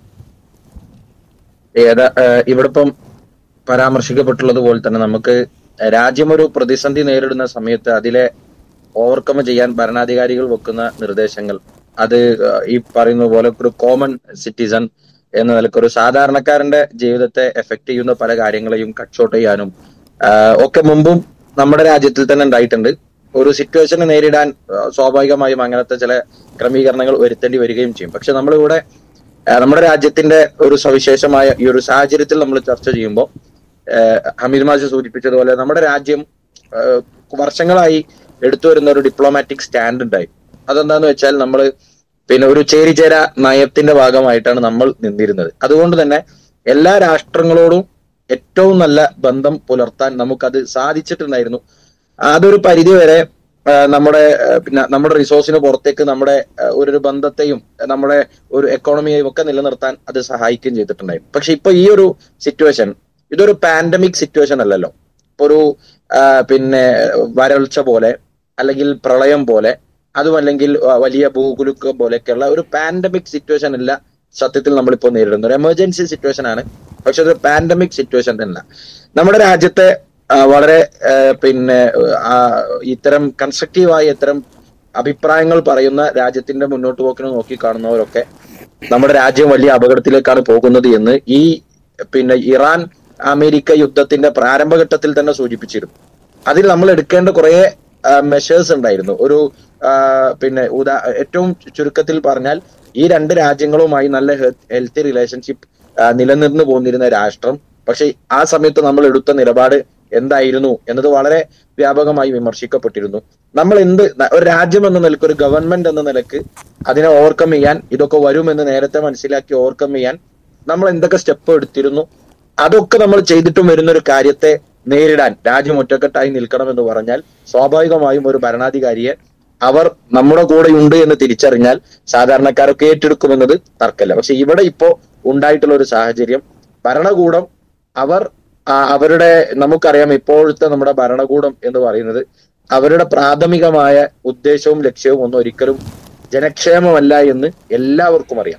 S3: ഏതാ ഏഹ് ഇവിടെ ഇപ്പം പരാമർശിക്കപ്പെട്ടുള്ളത് പോലെ തന്നെ നമുക്ക് രാജ്യം ഒരു പ്രതിസന്ധി നേരിടുന്ന സമയത്ത് അതിലെ ഓവർകം ചെയ്യാൻ ഭരണാധികാരികൾ വെക്കുന്ന നിർദ്ദേശങ്ങൾ അത് ഏഹ് ഈ പറയുന്ന പോലെ ഒരു കോമൺ സിറ്റിസൺ എന്ന നിലക്ക് ഒരു സാധാരണക്കാരന്റെ ജീവിതത്തെ എഫക്ട് ചെയ്യുന്ന പല കാര്യങ്ങളെയും കട്ട് ഷോട്ട് ചെയ്യാനും ആഹ് ഒക്കെ മുമ്പും നമ്മുടെ രാജ്യത്തിൽ തന്നെ ഉണ്ടായിട്ടുണ്ട് ഒരു സിറ്റുവേഷനെ നേരിടാൻ ആഹ് സ്വാഭാവികമായും അങ്ങനത്തെ ചില ക്രമീകരണങ്ങൾ വരുത്തേണ്ടി വരികയും ചെയ്യും പക്ഷെ നമ്മളിവിടെ ആഹ് നമ്മുടെ രാജ്യത്തിന്റെ ഒരു സവിശേഷമായ ഈ ഒരു സാഹചര്യത്തിൽ നമ്മൾ ചർച്ച ചെയ്യുമ്പോൾ ഹമീദ് മാജ് സൂചിപ്പിച്ചതുപോലെ നമ്മുടെ രാജ്യം ആഹ് വർഷങ്ങളായി എടുത്തു വരുന്ന ഒരു ഡിപ്ലോമാറ്റിക് സ്റ്റാൻഡ് ഉണ്ടായി അതെന്താന്ന് വെച്ചാൽ നമ്മൾ പിന്നെ ഒരു ചേരിചേര നയത്തിന്റെ ഭാഗമായിട്ടാണ് നമ്മൾ നിന്നിരുന്നത് അതുകൊണ്ട് തന്നെ എല്ലാ രാഷ്ട്രങ്ങളോടും ഏറ്റവും നല്ല ബന്ധം പുലർത്താൻ നമുക്കത് സാധിച്ചിട്ടുണ്ടായിരുന്നു അതൊരു പരിധി വരെ ആ, നമ്മുടെ ആ, പിന്നെ നമ്മുടെ റിസോഴ്സിന് പുറത്തേക്ക് നമ്മുടെ ആ, ഒരു ഒരു ബന്ധത്തെയും ആ, നമ്മുടെ ഒരു എക്കോണമിയെയും ഒക്കെ നിലനിർത്താൻ അത് സഹായിക്കുകയും ചെയ്തിട്ടുണ്ടായിരുന്നു പക്ഷെ ഇപ്പൊ ഈ ഒരു സിറ്റുവേഷൻ ഇതൊരു പാൻഡമിക് സിറ്റുവേഷൻ അല്ലല്ലോ ഇപ്പൊ ഒരു ആ, പിന്നെ വരൾച്ച പോലെ അല്ലെങ്കിൽ പ്രളയം പോലെ അതുമല്ലെങ്കിൽ ആ, വലിയ ഭൂകുലുക്കം പോലെയൊക്കെയുള്ള ഒരു പാൻഡമിക് സിറ്റുവേഷൻ അല്ല സത്യത്തിൽ നമ്മളിപ്പോൾ നേരിടുന്നത് ഒരു എമർജൻസി സിറ്റുവേഷൻ ആണ് പക്ഷെ ഒരു പാൻഡമിക് സിറ്റുവേഷൻ അല്ല നമ്മുടെ രാജ്യത്തെ ആ, വളരെ ആ, പിന്നെ ആ, ഇത്തരം കൺസ്ട്രക്റ്റീവായ ഇത്തരം അഭിപ്രായങ്ങൾ പറയുന്ന രാജ്യത്തിന്റെ മുന്നോട്ട് പോക്കിനെ നോക്കി കാണുന്നവരൊക്കെ നമ്മുടെ രാജ്യം വലിയ അപകടത്തിലേക്കാണ് പോകുന്നത് എന്ന് ഈ പിന്നെ ഇറാൻ അമേരിക്ക യുദ്ധത്തിന്റെ പ്രാരംഭഘട്ടത്തിൽ തന്നെ സൂചിപ്പിച്ചിരുന്നു അതിൽ നമ്മൾ എടുക്കേണ്ട കുറെ മെഷേഴ്സ് ഉണ്ടായിരുന്നു ഒരു ആ, പിന്നെ ഉദാ ഏറ്റവും ചുരുക്കത്തിൽ പറഞ്ഞാൽ ഈ രണ്ട് രാജ്യങ്ങളുമായി നല്ല ഹെൽത്തി റിലേഷൻഷിപ്പ് നിലനിന്ന് പോന്നിരുന്ന രാഷ്ട്രം പക്ഷെ ആ സമയത്ത് നമ്മൾ എടുത്ത നിലപാട് എന്തായിരുന്നു എന്നത് വളരെ വ്യാപകമായി വിമർശിക്കപ്പെട്ടിരുന്നു നമ്മൾ എന്ത് ന- ഒരു രാജ്യം എന്ന നിലക്ക് ഒരു ഗവൺമെന്റ് എന്ന നിലക്ക് അതിനെ ഓവർകം ചെയ്യാൻ ഇതൊക്കെ വരുമെന്ന് നേരത്തെ മനസ്സിലാക്കി ഓവർകം ചെയ്യാൻ നമ്മൾ എന്തൊക്കെ സ്റ്റെപ്പ് എടുത്തിരുന്നു അതൊക്കെ നമ്മൾ ചെയ്തിട്ടും വരുന്ന ഒരു കാര്യത്തെ നേരിടാൻ രാജ്യം ഒറ്റക്കെട്ടായി നിൽക്കണം എന്ന് പറഞ്ഞാൽ സ്വാഭാവികമായും ഒരു ഭരണാധികാരിയെ അവർ നമ്മുടെ കൂടെ ഉണ്ട് എന്ന് തിരിച്ചറിഞ്ഞാൽ സാധാരണക്കാരൊക്കെ ഏറ്റെടുക്കുമെന്നത് തർക്കമല്ല പക്ഷെ ഇവിടെ ഇപ്പോ ഉണ്ടായിട്ടുള്ള ഒരു സാഹചര്യം ഭരണകൂടം അവർ ആ, അവരുടെ നമുക്കറിയാം ഇപ്പോഴത്തെ നമ്മുടെ ഭരണകൂടം എന്ന് പറയുന്നത് അവരുടെ പ്രാഥമികമായ ഉദ്ദേശവും ലക്ഷ്യവും ഒന്നും ഒരിക്കലും ജനക്ഷേമമല്ല എന്ന് എല്ലാവർക്കും അറിയാം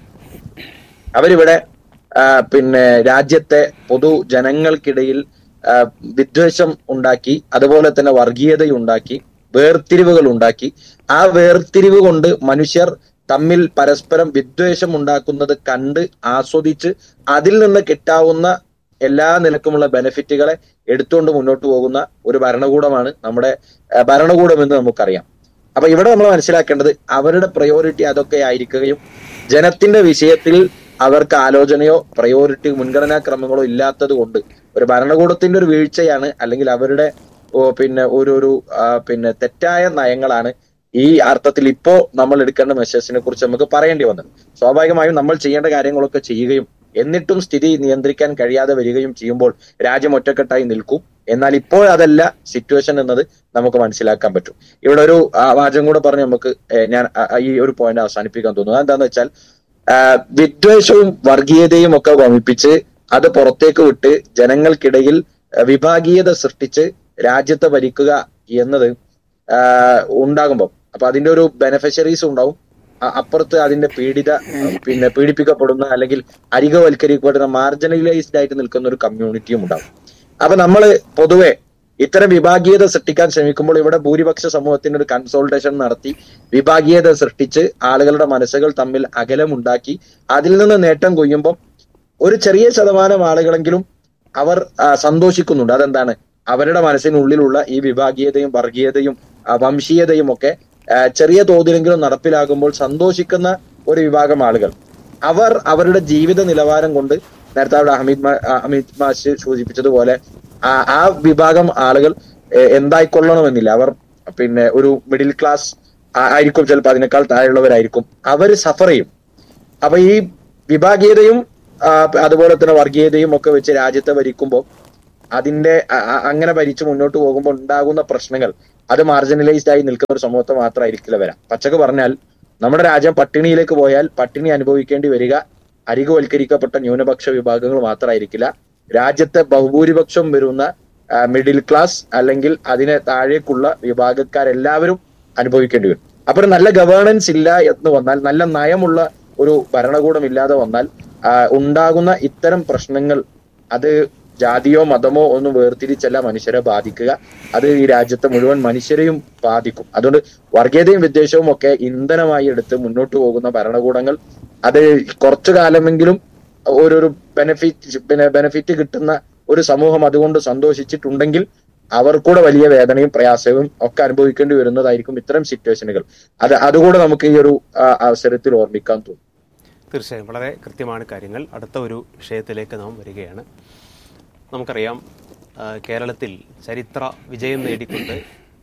S3: അവരിവിടെ ആ, പിന്നെ രാജ്യത്തെ പൊതു ജനങ്ങൾക്കിടയിൽ ആ, വിദ്വേഷം ഉണ്ടാക്കി അതുപോലെ തന്നെ വർഗീയതയുണ്ടാക്കി വേർതിരിവുകൾ ഉണ്ടാക്കി ആ വേർതിരിവ് കൊണ്ട് മനുഷ്യർ തമ്മിൽ പരസ്പരം വിദ്വേഷം ഉണ്ടാക്കുന്നത് കണ്ട് ആസ്വദിച്ച് അതിൽ നിന്ന് കിട്ടാവുന്ന എല്ലാ നിലക്കുമുള്ള ബെനിഫിറ്റുകളെ എടുത്തുകൊണ്ട് മുന്നോട്ട് പോകുന്ന ഒരു ഭരണകൂടമാണ് നമ്മുടെ ആ, ഭരണകൂടം എന്ന് നമുക്കറിയാം അപ്പൊ ഇവിടെ നമ്മൾ മനസ്സിലാക്കേണ്ടത് അവരുടെ പ്രയോറിറ്റി അതൊക്കെ ആയിരിക്കുകയും ജനത്തിന്റെ വിഷയത്തിൽ അവർക്ക് ആലോചനയോ പ്രയോറിറ്റി മുൻഗണനാ ക്രമങ്ങളോ ഇല്ലാത്തത് കൊണ്ട് ഒരു ഭരണകൂടത്തിന്റെ ഒരു വീഴ്ചയാണ് അല്ലെങ്കിൽ അവരുടെ ഓ, പിന്നെ ഒരു ഒരു ആ, പിന്നെ തെറ്റായ നയങ്ങളാണ് ഈ അർത്ഥത്തിൽ ഇപ്പോ നമ്മൾ എടുക്കേണ്ട മെഷേഴ്സിനെ കുറിച്ച് നമുക്ക് പറയേണ്ടി വന്നത് സ്വാഭാവികമായും നമ്മൾ ചെയ്യേണ്ട കാര്യങ്ങളൊക്കെ ചെയ്യുകയും എന്നിട്ടും സ്ഥിതി നിയന്ത്രിക്കാൻ കഴിയാതെ വരികയും ചെയ്യുമ്പോൾ രാജ്യം ഒറ്റക്കെട്ടായി നിൽക്കും എന്നാൽ ഇപ്പോൾ അതല്ല സിറ്റുവേഷൻ എന്നത് നമുക്ക് മനസ്സിലാക്കാൻ പറ്റും ഇവിടെ ഒരു ആ, വാചകം കൂടെ പറഞ്ഞ് നമുക്ക് ഏ, ഞാൻ ആ, ആ, ഈ ഒരു പോയിന്റ് അവസാനിപ്പിക്കാൻ തോന്നുന്നു അതെന്താന്ന് വെച്ചാൽ ആ, വിദ്വേഷവും വർഗീയതയും ഒക്കെ വമിപ്പിച്ച് അത് പുറത്തേക്ക് വിട്ട് ജനങ്ങൾക്കിടയിൽ ആ, വിഭാഗീയത സൃഷ്ടിച്ച് രാജ്യത്തെ ഭരിക്കുക എന്നത് ആ, ഉണ്ടാകുമ്പോൾ അപ്പൊ അതിന്റെ ഒരു ബെനഫിഷ്യറീസ് ഉണ്ടാവും അ- അപ്പുറത്ത് അതിന്റെ പീഡിത പിന്നെ പീഡിപ്പിക്കപ്പെടുന്ന അല്ലെങ്കിൽ അരികവൽക്കരിക്കപ്പെടുന്ന മാർജിനലൈസ്ഡ് ആയിട്ട് നിൽക്കുന്ന ഒരു കമ്മ്യൂണിറ്റിയും ഉണ്ടാവും അപ്പൊ നമ്മള് പൊതുവെ ഇത്തരം വിഭാഗീയത സൃഷ്ടിക്കാൻ ശ്രമിക്കുമ്പോൾ ഇവിടെ ഭൂരിപക്ഷ സമൂഹത്തിന് ഒരു കൺസോൾട്ടേഷൻ നടത്തി വിഭാഗീയത സൃഷ്ടിച്ച് ആളുകളുടെ മനസ്സുകൾ തമ്മിൽ അകലമുണ്ടാക്കി അതിൽ നിന്ന് നേട്ടം കൊയ്യുമ്പോൾ ഒരു ചെറിയ ശതമാനം ആളുകളെങ്കിലും അവർ ആ, സന്തോഷിക്കുന്നുണ്ട് അതെന്താണ് അവരുടെ മനസ്സിനുള്ളിലുള്ള ഈ വിഭാഗീയതയും വർഗീയതയും ആ, വംശീയതയും ഒക്കെ ആ, ചെറിയ തോതിലെങ്കിലും നടപ്പിലാകുമ്പോൾ സന്തോഷിക്കുന്ന ഒരു വിഭാഗം ആളുകൾ അവർ അവരുടെ ജീവിത നിലവാരം കൊണ്ട് നേരത്തെ അവിടെ അഹമ്മദ് മാ- ആ, അമിത് മാഷ് സൂചിപ്പിച്ചതുപോലെ ആ ആ വിഭാഗം ആളുകൾ എ- എന്തായിക്കൊള്ളണമെന്നില്ല അവർ പിന്നെ ഒരു മിഡിൽ ക്ലാസ് ആ- ആയിരിക്കും ചിലപ്പോൾ അതിനേക്കാൾ താഴെയുള്ളവരായിരിക്കും അവർ സഫർ ചെയ്യും അപ്പൊ ഈ വിഭാഗീയതയും ആ, അതുപോലെ തന്നെ വർഗീയതയും ഒക്കെ വെച്ച് രാജ്യത്തെ ഭരിക്കുമ്പോൾ അതിന്റെ അ- അ- അങ്ങനെ ഭരിച്ച് മുന്നോട്ട് പോകുമ്പോൾ ഉണ്ടാകുന്ന പ്രശ്നങ്ങൾ അത് മാർജിനലൈസ്ഡ് ആയി നിൽക്കുന്ന ഒരു സമൂഹത്തെ മാത്രമായിരിക്കില്ല വരാം പച്ചക്ക് പറഞ്ഞാൽ നമ്മുടെ രാജ്യം പട്ടിണിയിലേക്ക് പോയാൽ പട്ടിണി അനുഭവിക്കേണ്ടി വരിക അരികവൽക്കരിക്കപ്പെട്ട ന്യൂനപക്ഷ വിഭാഗങ്ങൾ മാത്രമായിരിക്കില്ല രാജ്യത്തെ ബഹുഭൂരിപക്ഷം വരുന്ന മിഡിൽ ക്ലാസ് അല്ലെങ്കിൽ അതിനെ താഴേക്കുള്ള വിഭാഗക്കാരെല്ലാവരും അനുഭവിക്കേണ്ടി വരും അപ്പൊ ഒരു നല്ല ഗവേണൻസ് ഇല്ല എന്ന് വന്നാൽ നല്ല നയമുള്ള ഒരു ഭരണകൂടം ഇല്ലാതെ വന്നാൽ ആ, ഉണ്ടാകുന്ന ഇത്തരം പ്രശ്നങ്ങൾ അത് ജാതിയോ മതമോ ഒന്നും വേർതിരിച്ചല്ല മനുഷ്യരെ ബാധിക്കുക അത് ഈ രാജ്യത്തെ മുഴുവൻ മനുഷ്യരെയും ബാധിക്കും അതുകൊണ്ട് വർഗീയതയും വിദ്വേഷവും ഒക്കെ ഇന്ധനമായി എടുത്ത് മുന്നോട്ട് പോകുന്ന ഭരണകൂടങ്ങൾ അത് കുറച്ചു കാലമെങ്കിലും ഓരോരു ബെനിഫിറ്റ് പിന്നെ ബെനിഫിറ്റ് കിട്ടുന്ന ഒരു സമൂഹം അതുകൊണ്ട് സന്തോഷിച്ചിട്ടുണ്ടെങ്കിൽ അവർക്കൂടെ വലിയ വേദനയും പ്രയാസവും ഒക്കെ അനുഭവിക്കേണ്ടി വരുന്നതായിരിക്കും ഇത്തരം സിറ്റുവേഷനുകൾ അത് അതുകൂടെ നമുക്ക് ഈ ഒരു ആ, അവസരത്തിൽ ഓർമ്മിക്കാൻ തോന്നും
S1: തീർച്ചയായും വളരെ കൃത്യമാണ് കാര്യങ്ങൾ അടുത്ത ഒരു വിഷയത്തിലേക്ക് നാം വരികയാണ് നമുക്കറിയാം ആ, കേരളത്തിൽ ചരിത്ര വിജയം നേടിക്കൊണ്ട്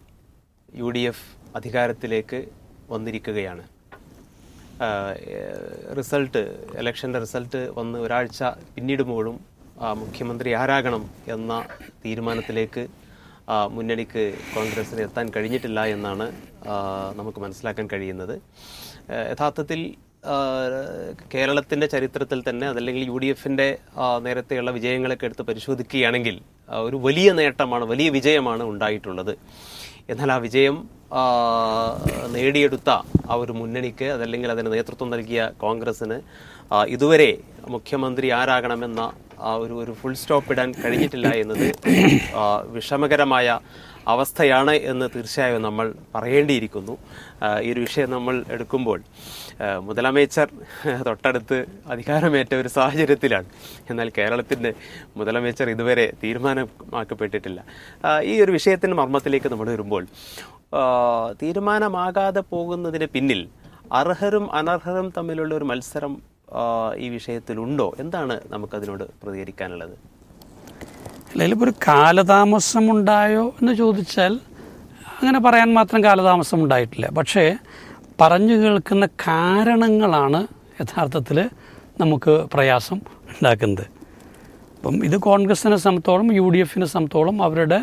S1: യു ഡി എഫ് അധികാരത്തിലേക്ക് വന്നിരിക്കുകയാണ് ആ, ഏഹ്, റിസൾട്ട് ഇലക്ഷൻ്റെ റിസൾട്ട് വന്ന് ഒരാഴ്ച പിന്നിടുമ്പോഴും ആ, മുഖ്യമന്ത്രി ആരാകണം എന്ന തീരുമാനത്തിലേക്ക് ആ, മുന്നണിക്ക് കോൺഗ്രസിന് എത്താൻ കഴിഞ്ഞിട്ടില്ല എന്നാണ് ആ, നമുക്ക് മനസ്സിലാക്കാൻ കഴിയുന്നത് ഏഹ്, യഥാർത്ഥത്തിൽ ആ, കേരളത്തിൻ്റെ ചരിത്രത്തിൽ തന്നെ അതല്ലെങ്കിൽ യു ഡി എഫിൻ്റെ നേരത്തെയുള്ള വിജയങ്ങളൊക്കെ എടുത്ത് പരിശോധിക്കുകയാണെങ്കിൽ ആ, ഒരു വലിയ നേട്ടമാണ് വലിയ വിജയമാണ് ഉണ്ടായിട്ടുള്ളത് എന്നാൽ ആ വിജയം ആ, നേടിയെടുത്ത ആ ഒരു മുന്നണിക്ക് അതല്ലെങ്കിൽ അതിന് നേതൃത്വം നൽകിയ കോൺഗ്രസ്സിന് ആ, ഇതുവരെ മുഖ്യമന്ത്രി ആരാകണമെന്ന ആ ഒരു ഒരു ഫുൾ സ്റ്റോപ്പ് ഇടാൻ കഴിഞ്ഞിട്ടില്ല എന്നത് ആ, വിഷമകരമായ അവസ്ഥയാണ് എന്ന് തീർച്ചയായും നമ്മൾ പറയേണ്ടിയിരിക്കുന്നു ആ, ഈ ഒരു വിഷയം നമ്മൾ എടുക്കുമ്പോൾ ആ, മുതലമേച്ചർ തൊട്ടടുത്ത് അധികാരമേറ്റ ഒരു സാഹചര്യത്തിലാണ് എന്നാൽ കേരളത്തിൻ്റെ മുതലമേച്ചർ ഇതുവരെ തീരുമാനമാക്കപ്പെട്ടിട്ടില്ല ആ, ഈ ഒരു വിഷയത്തിൻ്റെ മർമ്മത്തിലേക്ക് നമ്മൾ വരുമ്പോൾ ആ, തീരുമാനമാകാതെ പോകുന്നതിന് പിന്നിൽ അർഹരും അനർഹരും തമ്മിലുള്ള ഒരു മത്സരം ആ, ഈ വിഷയത്തിലുണ്ടോ എന്താണ് നമുക്കതിനോട് പ്രതികരിക്കാനുള്ളത്
S2: അല്ലെങ്കിൽ ഇപ്പോൾ ഒരു കാലതാമസം ഉണ്ടായോ എന്ന് ചോദിച്ചാൽ അങ്ങനെ പറയാൻ മാത്രം കാലതാമസം ഉണ്ടായിട്ടില്ല പക്ഷേ പറഞ്ഞു കേൾക്കുന്ന കാരണങ്ങളാണ് യഥാർത്ഥത്തിൽ നമുക്ക് പ്രയാസം ഉണ്ടാക്കുന്നത് അപ്പം ഇത് കോൺഗ്രസിനെ സംബന്ധിച്ചോളം യു ഡി എഫിനെ സംബന്ധിച്ചോളം അവരുടെ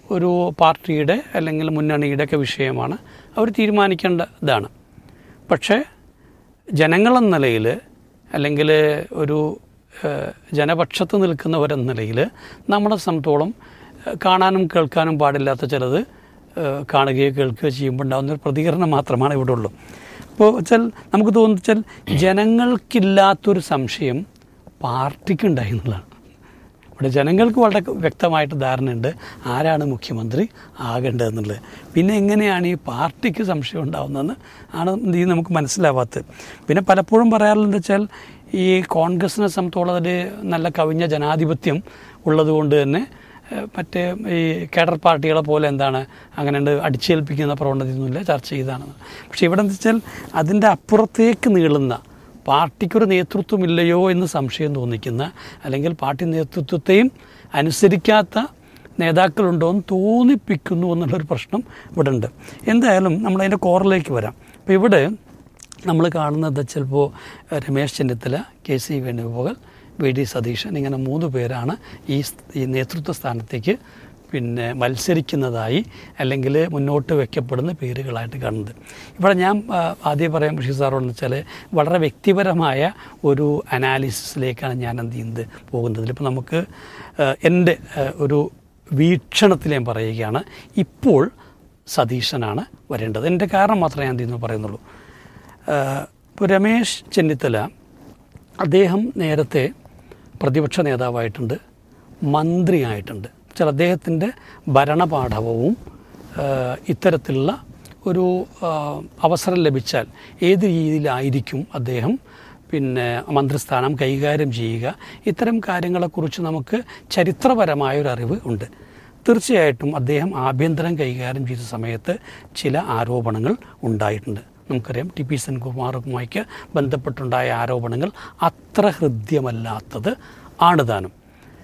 S2: ഒരു പാർട്ടിയുടെ അല്ലെങ്കിൽ മുന്നണിയുടെ ഒക്കെ വിഷയമാണ് അവർ തീരുമാനിക്കേണ്ട ഇതാണ് പക്ഷേ ജനങ്ങളെന്ന നിലയിൽ അല്ലെങ്കിൽ ഒരു ഏഹ്, ജനപക്ഷത്ത് നിൽക്കുന്നവരെന്ന നിലയിൽ നമ്മളെ സംബന്ധിച്ചോളം ഏഹ്, കാണാനും കേൾക്കാനും പാടില്ലാത്ത ചിലത് ഏഹ്, കാണുകയോ കേൾക്കുകയോ ചെയ്യുമ്പോൾ ഉണ്ടാകുന്ന ഒരു പ്രതികരണം മാത്രമാണ് ഇവിടെ ഉള്ളൂ അപ്പോൾ വെച്ചാൽ നമുക്ക് തോന്നുന്നു വെച്ചാൽ ജനങ്ങൾക്കില്ലാത്തൊരു സംശയം പാർട്ടിക്കുണ്ടായി എന്നുള്ളതാണ് ഇവിടെ ജനങ്ങൾക്ക് വളരെ വ്യക്തമായിട്ട് ധാരണയുണ്ട് ആരാണ് മുഖ്യമന്ത്രി ആകേണ്ടതെന്നുള്ളത് പിന്നെ എങ്ങനെയാണ് ഈ പാർട്ടിക്ക് സംശയം ഉണ്ടാവുന്നതെന്ന് ആണ് എന്ത് ചെയ്യും നമുക്ക് മനസ്സിലാവാത്തത് പിന്നെ പലപ്പോഴും പറയാറുള്ളത് വെച്ചാൽ ഈ കോൺഗ്രസിനെ സംബന്ധിച്ചോളം അതിൽ നല്ല കവിഞ്ഞ ജനാധിപത്യം ഉള്ളതുകൊണ്ട് തന്നെ ഏഹ്, മറ്റേ ഈ കേഡർ പാർട്ടികളെ പോലെ എന്താണ് അങ്ങനെ ഉണ്ട് അടിച്ചേൽപ്പിക്കുന്ന പ്രവണതയൊന്നുമില്ല ചർച്ച ചെയ്താണെന്ന് പക്ഷേ ഇവിടെ എന്താ വെച്ചാൽ അതിൻ്റെ അപ്പുറത്തേക്ക് നീളുന്ന പാർട്ടിക്കൊരു നേതൃത്വമില്ലയോ എന്ന് സംശയം തോന്നിക്കുന്ന അല്ലെങ്കിൽ പാർട്ടി നേതൃത്വത്തെയും അനുസരിക്കാത്ത നേതാക്കളുണ്ടോ എന്ന് തോന്നിപ്പിക്കുന്നു എന്നുള്ളൊരു പ്രശ്നം ഇവിടെ ഉണ്ട് എന്തായാലും നമ്മളതിൻ്റെ കോറിലേക്ക് വരാം അപ്പോൾ ഇവിടെ നമ്മൾ കാണുന്നത് ചിലപ്പോൾ Ramesh Chennithala K C Venugopal V D Satheesan ഇങ്ങനെ മൂന്ന് പേരാണ് ഈ സ്- ഈ നേതൃത്വ സ്ഥാനത്തേക്ക് പിന്നെ മത്സരിക്കുന്നതായി അല്ലെങ്കിൽ മുന്നോട്ട് വെക്കപ്പെടുന്ന പേരുകളായിട്ട് കാണുന്നത് ഇവിടെ ഞാൻ ആ, ആദ്യം പറയാൻ ബഷീർ സാറോട് വെച്ചാൽ വളരെ വ്യക്തിപരമായ ഒരു അനാലിസിസിലേക്കാണ് ഞാൻ എന്ത് ചെയ്യുന്നത് പോകുന്നത് ഇപ്പോൾ നമുക്ക് ആ, എൻ്റെ ആ, ഒരു വീക്ഷണത്തിൽ ഞാൻ പറയുകയാണ് ഇപ്പോൾ സതീശനാണ് വരേണ്ടത് എൻ്റെ കാരണം മാത്രമേ ഞാൻ എന്ത് ചെയ്യുന്നു പറയുന്നുള്ളൂ ആഹ് ഇപ്പോൾ രമേശ് ചെന്നിത്തല അദ്ദേഹം നേരത്തെ പ്രതിപക്ഷ നേതാവായിട്ടുണ്ട് മന്ത്രിയായിട്ടുണ്ട് ചില അദ്ദേഹത്തിൻ്റെ ഭരണപാഠവും ആഹ് ഇത്തരത്തിലുള്ള ഒരു ആഹ് അവസരം ലഭിച്ചാൽ ഏത് രീതിയിലായിരിക്കും അദ്ദേഹം പിന്നെ മന്ത്രിസ്ഥാനം കൈകാര്യം ചെയ്യുക ഇത്തരം കാര്യങ്ങളെക്കുറിച്ച് നമുക്ക് ചരിത്രപരമായൊരു അറിവ് ഉണ്ട് തീർച്ചയായിട്ടും അദ്ദേഹം ആഭ്യന്തരം കൈകാര്യം ചെയ്ത സമയത്ത് ചില ആരോപണങ്ങൾ ഉണ്ടായിട്ടുണ്ട് നമുക്കറിയാം ടി പി സെൻകുമാറുമായിക്ക് ബന്ധപ്പെട്ടുണ്ടായ ആരോപണങ്ങൾ അത്ര ഹൃദ്യമല്ലാത്തത് ആണ് താനും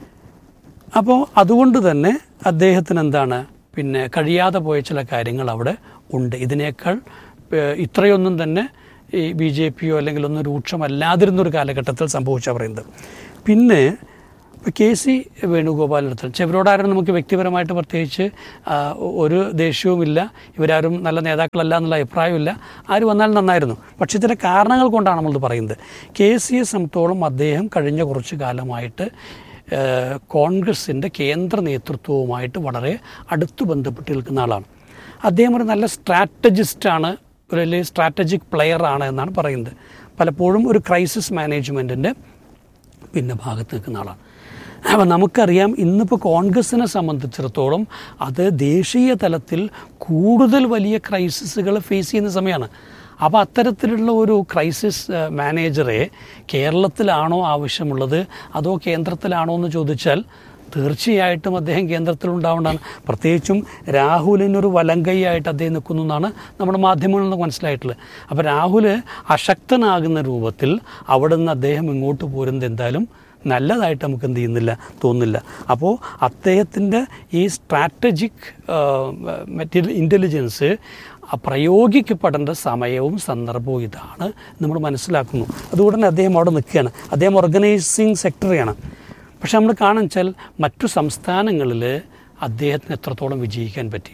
S2: അപ്പോൾ അതുകൊണ്ട് തന്നെ അദ്ദേഹത്തിന് എന്താണ് പിന്നെ കഴിയാതെ പോയ ചില കാര്യങ്ങൾ അവിടെ ഉണ്ട് ഇതിനേക്കാൾ ഏഹ്, ഇത്രയൊന്നും തന്നെ ഈ ബി ജെ പിയോ അല്ലെങ്കിൽ ഒന്നും രൂക്ഷമല്ലാതിരുന്നൊരു കാലഘട്ടത്തിൽ സംഭവിച്ച പറയുന്നത് പിന്നെ ഇപ്പോൾ കെ സി വേണുഗോപാലിനടുത്ത് ചെവരോടാരും നമുക്ക് വ്യക്തിപരമായിട്ട് പ്രത്യേകിച്ച് ആ, ഒരു ദേഷ്യവുമില്ല ഇവരാരും നല്ല നേതാക്കളല്ല എന്നുള്ള അഭിപ്രായമില്ല ആര് വന്നാലും നന്നായിരുന്നു പക്ഷേ ചില കാരണങ്ങൾ കൊണ്ടാണ് നമ്മളിത് പറയുന്നത് കെ സിയെ സംബന്ധിച്ചോളം അദ്ദേഹം കഴിഞ്ഞ കുറച്ച് കാലമായിട്ട് ഏഹ്, കോൺഗ്രസിൻ്റെ കേന്ദ്ര നേതൃത്വവുമായിട്ട് വളരെ അടുത്ത് ബന്ധപ്പെട്ട് നിൽക്കുന്ന ആളാണ് അദ്ദേഹം ഒരു നല്ല സ്ട്രാറ്റജിസ്റ്റാണ് ഒരു വലിയ സ്ട്രാറ്റജിക് പ്ലെയർ ആണ് എന്നാണ് പറയുന്നത് പലപ്പോഴും ഒരു ക്രൈസിസ് മാനേജ്മെൻറ്റിൻ്റെ പിന്നെ ഭാഗത്ത് നിൽക്കുന്ന ആളാണ് അപ്പം നമുക്കറിയാം ഇന്നിപ്പോൾ കോൺഗ്രസിനെ സംബന്ധിച്ചിടത്തോളം അത് ദേശീയ തലത്തിൽ കൂടുതൽ വലിയ ക്രൈസിസുകൾ ഫേസ് ചെയ്യുന്ന സമയമാണ് അപ്പോൾ അത്തരത്തിലുള്ള ഒരു ക്രൈസിസ് ഏഹ്, മാനേജറെ കേരളത്തിലാണോ ആവശ്യമുള്ളത് അതോ കേന്ദ്രത്തിലാണോ എന്ന് ചോദിച്ചാൽ തീർച്ചയായിട്ടും അദ്ദേഹം കേന്ദ്രത്തിലുണ്ടാവേണ്ടതാണ് പ്രത്യേകിച്ചും രാഹുലിനൊരു വലങ്കൈയായിട്ട് അദ്ദേഹം നിൽക്കുന്നു എന്നാണ് നമ്മുടെ മാധ്യമങ്ങളിൽ നിന്ന് മനസ്സിലായിട്ടുള്ളത് അപ്പോൾ രാഹുൽ അശക്തനാകുന്ന രൂപത്തിൽ അവിടെ നിന്ന് അദ്ദേഹം ഇങ്ങോട്ട് പോരുന്നത് എന്തായാലും നല്ലതായിട്ട് നമുക്ക് എന്ത് ചെയ്യുന്നില്ല തോന്നുന്നില്ല അപ്പോൾ അദ്ദേഹത്തിൻ്റെ ഈ സ്ട്രാറ്റജിക് മെറ്റീരിയൽ ഇൻ്റലിജൻസ് പ്രയോഗിക്കപ്പെടേണ്ട സമയവും സന്ദർഭവും ഇതാണ് നമ്മൾ മനസ്സിലാക്കുന്നു അതുകൊണ്ട് തന്നെ അദ്ദേഹം അവിടെ നിൽക്കുകയാണ് അദ്ദേഹം ഓർഗനൈസിങ് സെക്രട്ടറിയാണ് പക്ഷെ നമ്മൾ കാണാൻ വെച്ചാൽ മറ്റു സംസ്ഥാനങ്ങളിൽ അദ്ദേഹത്തിന് എത്രത്തോളം വിജയിക്കാൻ പറ്റി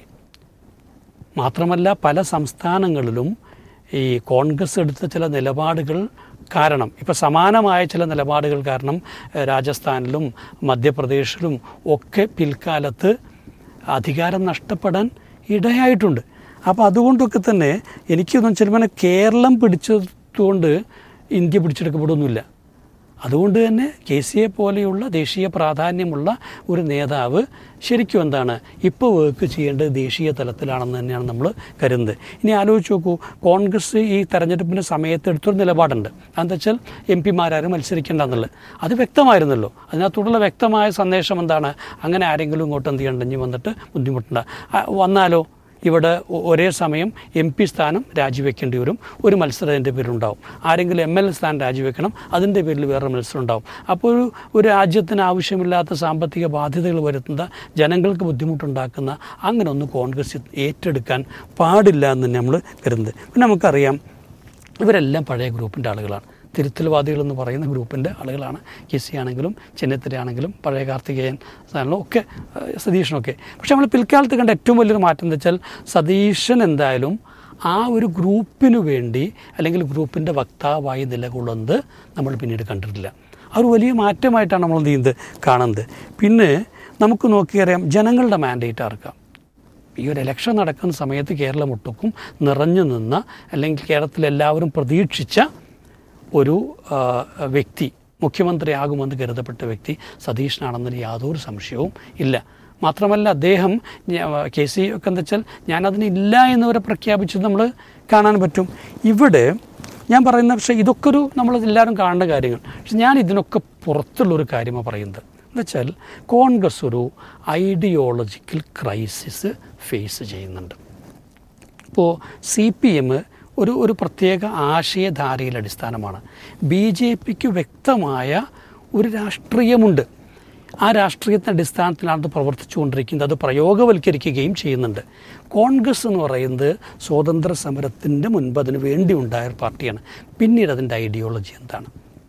S2: മാത്രമല്ല പല സംസ്ഥാനങ്ങളിലും ഈ കോൺഗ്രസ് എടുത്ത ചില നിലപാടുകൾ കാരണം ഇപ്പോൾ സമാനമായ ചില നിലപാടുകൾ കാരണം ഏഹ്, രാജസ്ഥാനിലും മധ്യപ്രദേശിലും ഒക്കെ പിൽക്കാലത്ത് അധികാരം നഷ്ടപ്പെടാൻ ഇടയായിട്ടുണ്ട് അപ്പോൾ അതുകൊണ്ടൊക്കെ തന്നെ എനിക്കൊന്നും ചിലപ്പോൾ കേരളം പിടിച്ചതുകൊണ്ട് ഇന്ത്യ പിടിച്ചെടുക്കപ്പെടുന്നില്ല അതുകൊണ്ട് തന്നെ കെ സിയെ പോലെയുള്ള ദേശീയ പ്രാധാന്യമുള്ള ഒരു നേതാവ് ശരിക്കും എന്താണ് ഇപ്പോൾ വർക്ക് ചെയ്യേണ്ടത് ദേശീയ തലത്തിലാണെന്ന് തന്നെയാണ് നമ്മൾ കരുതുന്നത് ഇനി ആലോചിച്ച് നോക്കൂ കോൺഗ്രസ് ഈ തെരഞ്ഞെടുപ്പിൻ്റെ സമയത്ത് എടുത്തൊരു നിലപാടുണ്ട് അതെന്താ വെച്ചാൽ എം പിമാരും മത്സരിക്കേണ്ടെന്നുള്ളത് അത് വ്യക്തമായിരുന്നല്ലോ അതിനകത്തോടുള്ള വ്യക്തമായ സന്ദേശം എന്താണ് അങ്ങനെ ആരെങ്കിലും ഇങ്ങോട്ട് എന്ത് ചെയ്യണ്ടെങ്കിൽ വന്നിട്ട് ബുദ്ധിമുട്ടുണ്ട് ആ, വന്നാലോ ഇവിടെ ഒ- ഒരേ സമയം എം പി സ്ഥാനം രാജിവെക്കേണ്ടി വരും ഒരു മത്സരം അതിൻ്റെ പേരിലുണ്ടാവും ആരെങ്കിലും എം എൽ എ സ്ഥാനം രാജിവെക്കണം അതിൻ്റെ പേരിൽ വേറെ മത്സരം ഉണ്ടാവും അപ്പോൾ ഒരു ഒരു രാജ്യത്തിന് ആവശ്യമില്ലാത്ത സാമ്പത്തിക ബാധ്യതകൾ വരുത്തുന്ന ജനങ്ങൾക്ക് ബുദ്ധിമുട്ടുണ്ടാക്കുന്ന അങ്ങനെ ഒന്ന് കോൺഗ്രസ് ഏറ്റെടുക്കാൻ പാടില്ല എന്ന് തന്നെ നമ്മൾ കരുതുന്നത് പിന്നെ നമുക്കറിയാം ഇവരെല്ലാം പഴയ ഗ്രൂപ്പിൻ്റെ ആളുകളാണ് തിരുത്തൽവാദികൾ എന്ന് പറയുന്ന ഗ്രൂപ്പിൻ്റെ ആളുകളാണ് കെ സി ആണെങ്കിലും ചെന്നിത്തല ആണെങ്കിലും പഴയ കാർത്തികേയൻ സാധനങ്ങളും ഒക്കെ ഏഹ്, സതീശനൊക്കെ പക്ഷെ നമ്മൾ പിൽക്കാലത്ത് കണ്ട ഏറ്റവും വലിയൊരു മാറ്റം എന്ന് വെച്ചാൽ സതീശൻ എന്തായാലും ആ ഒരു ഗ്രൂപ്പിനു വേണ്ടി അല്ലെങ്കിൽ ഗ്രൂപ്പിൻ്റെ വക്താവായി നിലകൊള്ളുന്നത് നമ്മൾ പിന്നീട് കണ്ടിട്ടില്ല ആ ഒരു വലിയ മാറ്റമായിട്ടാണ് നമ്മൾ എന്ത് ചെയ്യുന്നത് കാണുന്നത് പിന്നെ നമുക്ക് നോക്കിയറിയാം ജനങ്ങളുടെ മാൻഡേറ്റ് ആർക്കാം ഈ ഒരു ഇലക്ഷൻ നടക്കുന്ന സമയത്ത് കേരളം ഒട്ടുക്കും നിറഞ്ഞു നിന്ന അല്ലെങ്കിൽ കേരളത്തിൽ എല്ലാവരും പ്രതീക്ഷിച്ച ഒരു ആ, വ്യക്തി മുഖ്യമന്ത്രിയാകുമെന്ന് കരുതപ്പെട്ട വ്യക്തി സതീഷിനാണെന്നതിന് യാതൊരു സംശയവും ഇല്ല മാത്രമല്ല അദ്ദേഹം ഞ- കെ സി ഒക്കെ എന്താ വെച്ചാൽ ഞാനതിനില്ല എന്നിവരെ പ്രഖ്യാപിച്ചത് നമ്മൾ കാണാൻ പറ്റും ഇവിടെ ഞാൻ പറയുന്ന പക്ഷേ ഇതൊക്കെ ഒരു നമ്മൾ എല്ലാവരും കാണേണ്ട കാര്യങ്ങൾ പക്ഷെ ഞാൻ ഇതിനൊക്കെ പുറത്തുള്ളൊരു കാര്യമാണ് പറയുന്നത് എന്നുവെച്ചാൽ കോൺഗ്രസ് ഒരു ഐഡിയോളജിക്കൽ ക്രൈസിസ് ഫേസ് ചെയ്യുന്നുണ്ട് ഇപ്പോൾ സി പി എം ഒരു ഒരു പ്രത്യേക ആശയധാരയിൽ അടിസ്ഥാനമാണ് ബി ജെ പിക്ക് വ്യക്തമായ ഒരു രാഷ്ട്രീയമുണ്ട് ആ രാഷ്ട്രീയത്തിൻ്റെ അടിസ്ഥാനത്തിലാണ് അത് പ്രവർത്തിച്ചുകൊണ്ടിരിക്കുന്നത് അത് പ്രയോഗവൽക്കരിക്കുകയും ചെയ്യുന്നുണ്ട് കോൺഗ്രസ് എന്ന് പറയുന്നത് സ്വാതന്ത്ര്യ സമരത്തിൻ്റെ മുൻപ് അതിന് വേണ്ടി ഉണ്ടായ ഒരു പാർട്ടിയാണ് പിന്നീട് അതിൻ്റെ ഐഡിയോളജി എന്താണ്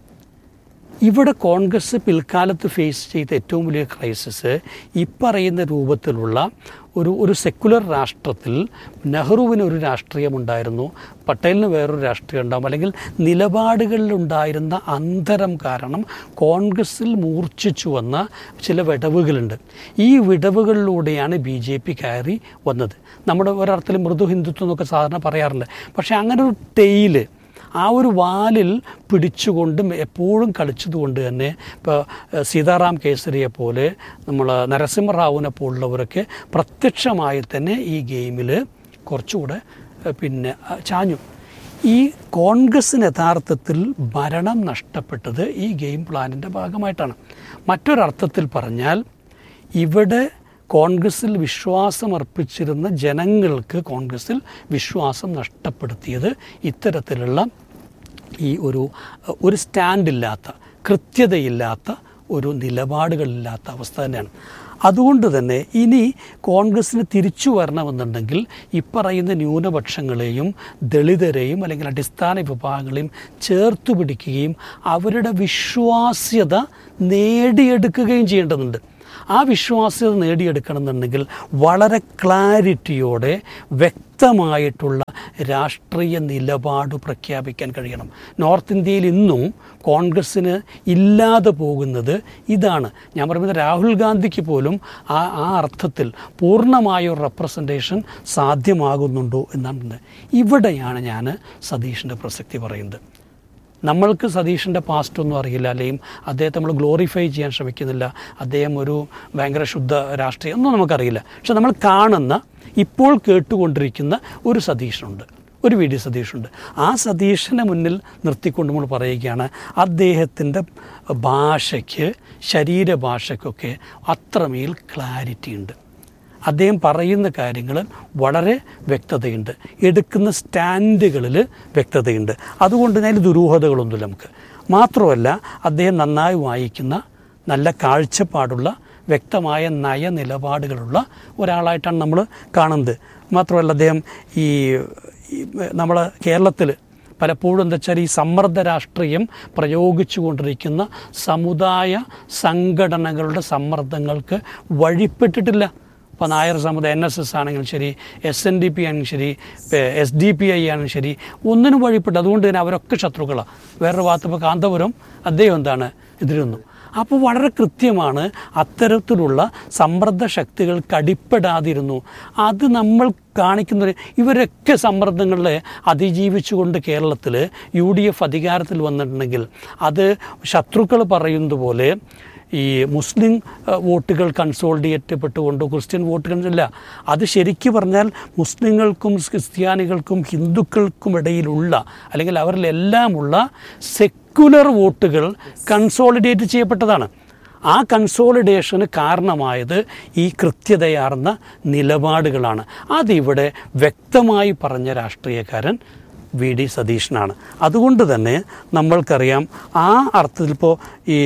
S2: ഇവിടെ കോൺഗ്രസ് പിൽക്കാലത്ത് ഫേസ് ചെയ്ത ഏറ്റവും വലിയ ക്രൈസിസ് ഈ പറയുന്ന രൂപത്തിലുള്ള ഒരു ഒരു സെക്കുലർ രാഷ്ട്രത്തിൽ നെഹ്റുവിന് ഒരു രാഷ്ട്രീയമുണ്ടായിരുന്നു പട്ടേലിന് വേറൊരു രാഷ്ട്രീയം ഉണ്ടാകും അല്ലെങ്കിൽ നിലപാടുകളിലുണ്ടായിരുന്ന അന്തരം കാരണം കോൺഗ്രസിൽ മൂർച്ഛിച്ചു വന്ന ചില വിടവുകളുണ്ട് ഈ വിടവുകളിലൂടെയാണ് ബി ജെ പി കയറി വന്നത് നമ്മുടെ ഒരർത്ഥത്തിൽ മൃദു ഹിന്ദുത്വം എന്നൊക്കെ സാധാരണ പറയാറുണ്ട് പക്ഷേ അങ്ങനെ ഒരു ടെയില് ആ ഒരു വാലിൽ പിടിച്ചുകൊണ്ടും എപ്പോഴും കളിച്ചതുകൊണ്ട് തന്നെ ഇപ്പോൾ സീതാറാം കേസരിയെ പോലെ നമ്മൾ നരസിംഹറാവുവിനെ പോലുള്ളവരൊക്കെ പ്രത്യക്ഷമായി തന്നെ ഈ ഗെയിമിൽ കുറച്ചുകൂടെ ഏഹ്, പിന്നെ അഹ്, ചാഞ്ഞു ഈ കോൺഗ്രസ്സിന് യഥാർത്ഥത്തിൽ ഭരണം നഷ്ടപ്പെട്ടത് ഈ ഗെയിം പ്ലാനിൻ്റെ ഭാഗമായിട്ടാണ് മറ്റൊരർത്ഥത്തിൽ പറഞ്ഞാൽ ഇവിടെ കോൺഗ്രസിൽ വിശ്വാസം അർപ്പിച്ചിരുന്ന ജനങ്ങൾക്ക് കോൺഗ്രസിൽ വിശ്വാസം നഷ്ടപ്പെടുത്തിയത് ഇത്തരത്തിലുള്ള ഈ ഒരു ഒരു സ്റ്റാൻഡില്ലാത്ത കൃത്യതയില്ലാത്ത ഒരു നിലപാടുകളില്ലാത്ത അവസ്ഥ തന്നെയാണ് അതുകൊണ്ട് തന്നെ ഇനി കോൺഗ്രസ്സിന് തിരിച്ചു വരണമെന്നുണ്ടെങ്കിൽ ഇപ്പറയുന്ന ന്യൂനപക്ഷങ്ങളെയും ദളിതരെയും അല്ലെങ്കിൽ അടിസ്ഥാന വിഭാഗങ്ങളെയും ചേർത്ത് പിടിക്കുകയും അവരുടെ വിശ്വാസ്യത നേടിയെടുക്കുകയും ചെയ്യേണ്ടതുണ്ട് ആ വിശ്വാസ്യത നേടിയെടുക്കണമെന്നുണ്ടെങ്കിൽ വളരെ ക്ലാരിറ്റിയോടെ വ്യക്തമായിട്ടുള്ള രാഷ്ട്രീയ നിലപാട് പ്രഖ്യാപിക്കാൻ കഴിയണം നോർത്ത് ഇന്ത്യയിൽ ഇന്നും കോൺഗ്രസ്സിന് ഇല്ലാതെ പോകുന്നത് ഇതാണ് ഞാൻ പറയുന്നത് രാഹുൽ ഗാന്ധിക്ക് പോലും ആ ആ അർത്ഥത്തിൽ പൂർണ്ണമായ ഒരു റെപ്രസെൻറ്റേഷൻ സാധ്യമാകുന്നുണ്ടോ എന്നാണ് ഇവിടെയാണ് ഞാൻ സതീഷിൻ്റെ പ്രസക്തി പറയുന്നത് നമ്മൾക്ക് സതീഷിൻ്റെ പാസ്റ്റ് ഒന്നും അറിയില്ല അല്ലെങ്കിൽ അദ്ദേഹത്തെ നമ്മൾ ഗ്ലോറിഫൈ ചെയ്യാൻ ശ്രമിക്കുന്നില്ല അദ്ദേഹം ഒരു ഭയങ്കര ശുദ്ധ രാഷ്ട്രീയം ഒന്നും നമുക്കറിയില്ല പക്ഷെ നമ്മൾ കാണുന്ന ഇപ്പോൾ കേട്ടുകൊണ്ടിരിക്കുന്ന ഒരു സതീഷനുണ്ട് ഒരു വി ഡി സതീഷുണ്ട് ആ സതീഷിനെ മുന്നിൽ നിർത്തിക്കൊണ്ട് നമ്മൾ പറയുകയാണ് അദ്ദേഹത്തിൻ്റെ ഭാഷയ്ക്ക് ശരീരഭാഷയ്ക്കൊക്കെ അത്രമേൽ ക്ലാരിറ്റി ഉണ്ട് അദ്ദേഹം പറയുന്ന കാര്യങ്ങൾ വളരെ വ്യക്തതയുണ്ട് എടുക്കുന്ന സ്റ്റാൻഡുകളിൽ വ്യക്തതയുണ്ട് അതുകൊണ്ട് തന്നെ അതിൽ ദുരൂഹതകളൊന്നുമില്ല നമുക്ക് മാത്രമല്ല അദ്ദേഹം നന്നായി വായിക്കുന്ന നല്ല കാഴ്ചപ്പാടുള്ള വ്യക്തമായ നയനിലപാടുകളുള്ള ഒരാളായിട്ടാണ് നമ്മൾ കാണുന്നത് മാത്രമല്ല അദ്ദേഹം ഈ ഈ നമ്മുടെ കേരളത്തിൽ പലപ്പോഴും എന്താ വെച്ചാൽ ഈ സമ്മർദ്ദ രാഷ്ട്രീയം പ്രയോഗിച്ചു കൊണ്ടിരിക്കുന്ന സമുദായ സംഘടനകളുടെ സമ്മർദ്ദങ്ങൾക്ക് വഴിപ്പെട്ടിട്ടില്ല ഇപ്പോൾ നായർ സമുദായം എൻ എസ് എസ് ആണെങ്കിലും ശരി എസ് എൻ ഡി പി ആണെങ്കിലും ശരി എസ് ഡി പി ഐ ആണെങ്കിലും ശരി ഒന്നിനും വഴിപ്പെട്ടു അതുകൊണ്ട് തന്നെ അവരൊക്കെ ശത്രുക്കളാണ് വേറൊരു ഭാഗത്ത് ഇപ്പോൾ കാന്തപുരം അദ്ദേഹം എന്താണ് എതിരുന്നു അപ്പോൾ വളരെ കൃത്യമാണ് അത്തരത്തിലുള്ള സമ്മർദ്ദ ശക്തികൾക്ക് അടിപ്പെടാതിരുന്നു അത് നമ്മൾ കാണിക്കുന്ന ഇവരൊക്കെ സമ്മർദ്ദങ്ങളെ അതിജീവിച്ചുകൊണ്ട് കേരളത്തിൽ യു ഡി എഫ് അധികാരത്തിൽ വന്നിട്ടുണ്ടെങ്കിൽ അത് ശത്രുക്കൾ പറയുന്നത് പോലെ ഈ മുസ്ലിം അഹ്, വോട്ടുകൾ കൺസോൾഡിയേറ്റ് പെട്ടുകൊണ്ട് ക്രിസ്ത്യൻ വോട്ടുകൾ ഇല്ല അത് ശരിക്കു പറഞ്ഞാൽ മുസ്ലിങ്ങൾക്കും ക്രിസ്ത്യാനികൾക്കും ഹിന്ദുക്കൾക്കും ഇടയിലുള്ള അല്ലെങ്കിൽ അവരിലെല്ലാമുള്ള സെക്കുലർ വോട്ടുകൾ കൺസോളിഡേറ്റ് ചെയ്യപ്പെട്ടതാണ് ആ കൺസോളിഡേഷന് കാരണമായത് ഈ കൃത്യതയാർന്ന നിലപാടുകളാണ് അതിവിടെ വ്യക്തമായി പറഞ്ഞ രാഷ്ട്രീയക്കാരൻ വി ഡി സതീഷനാണ് അതുകൊണ്ട് തന്നെ നമ്മൾക്കറിയാം ആ അർത്ഥത്തിൽ ഇപ്പോൾ ഈ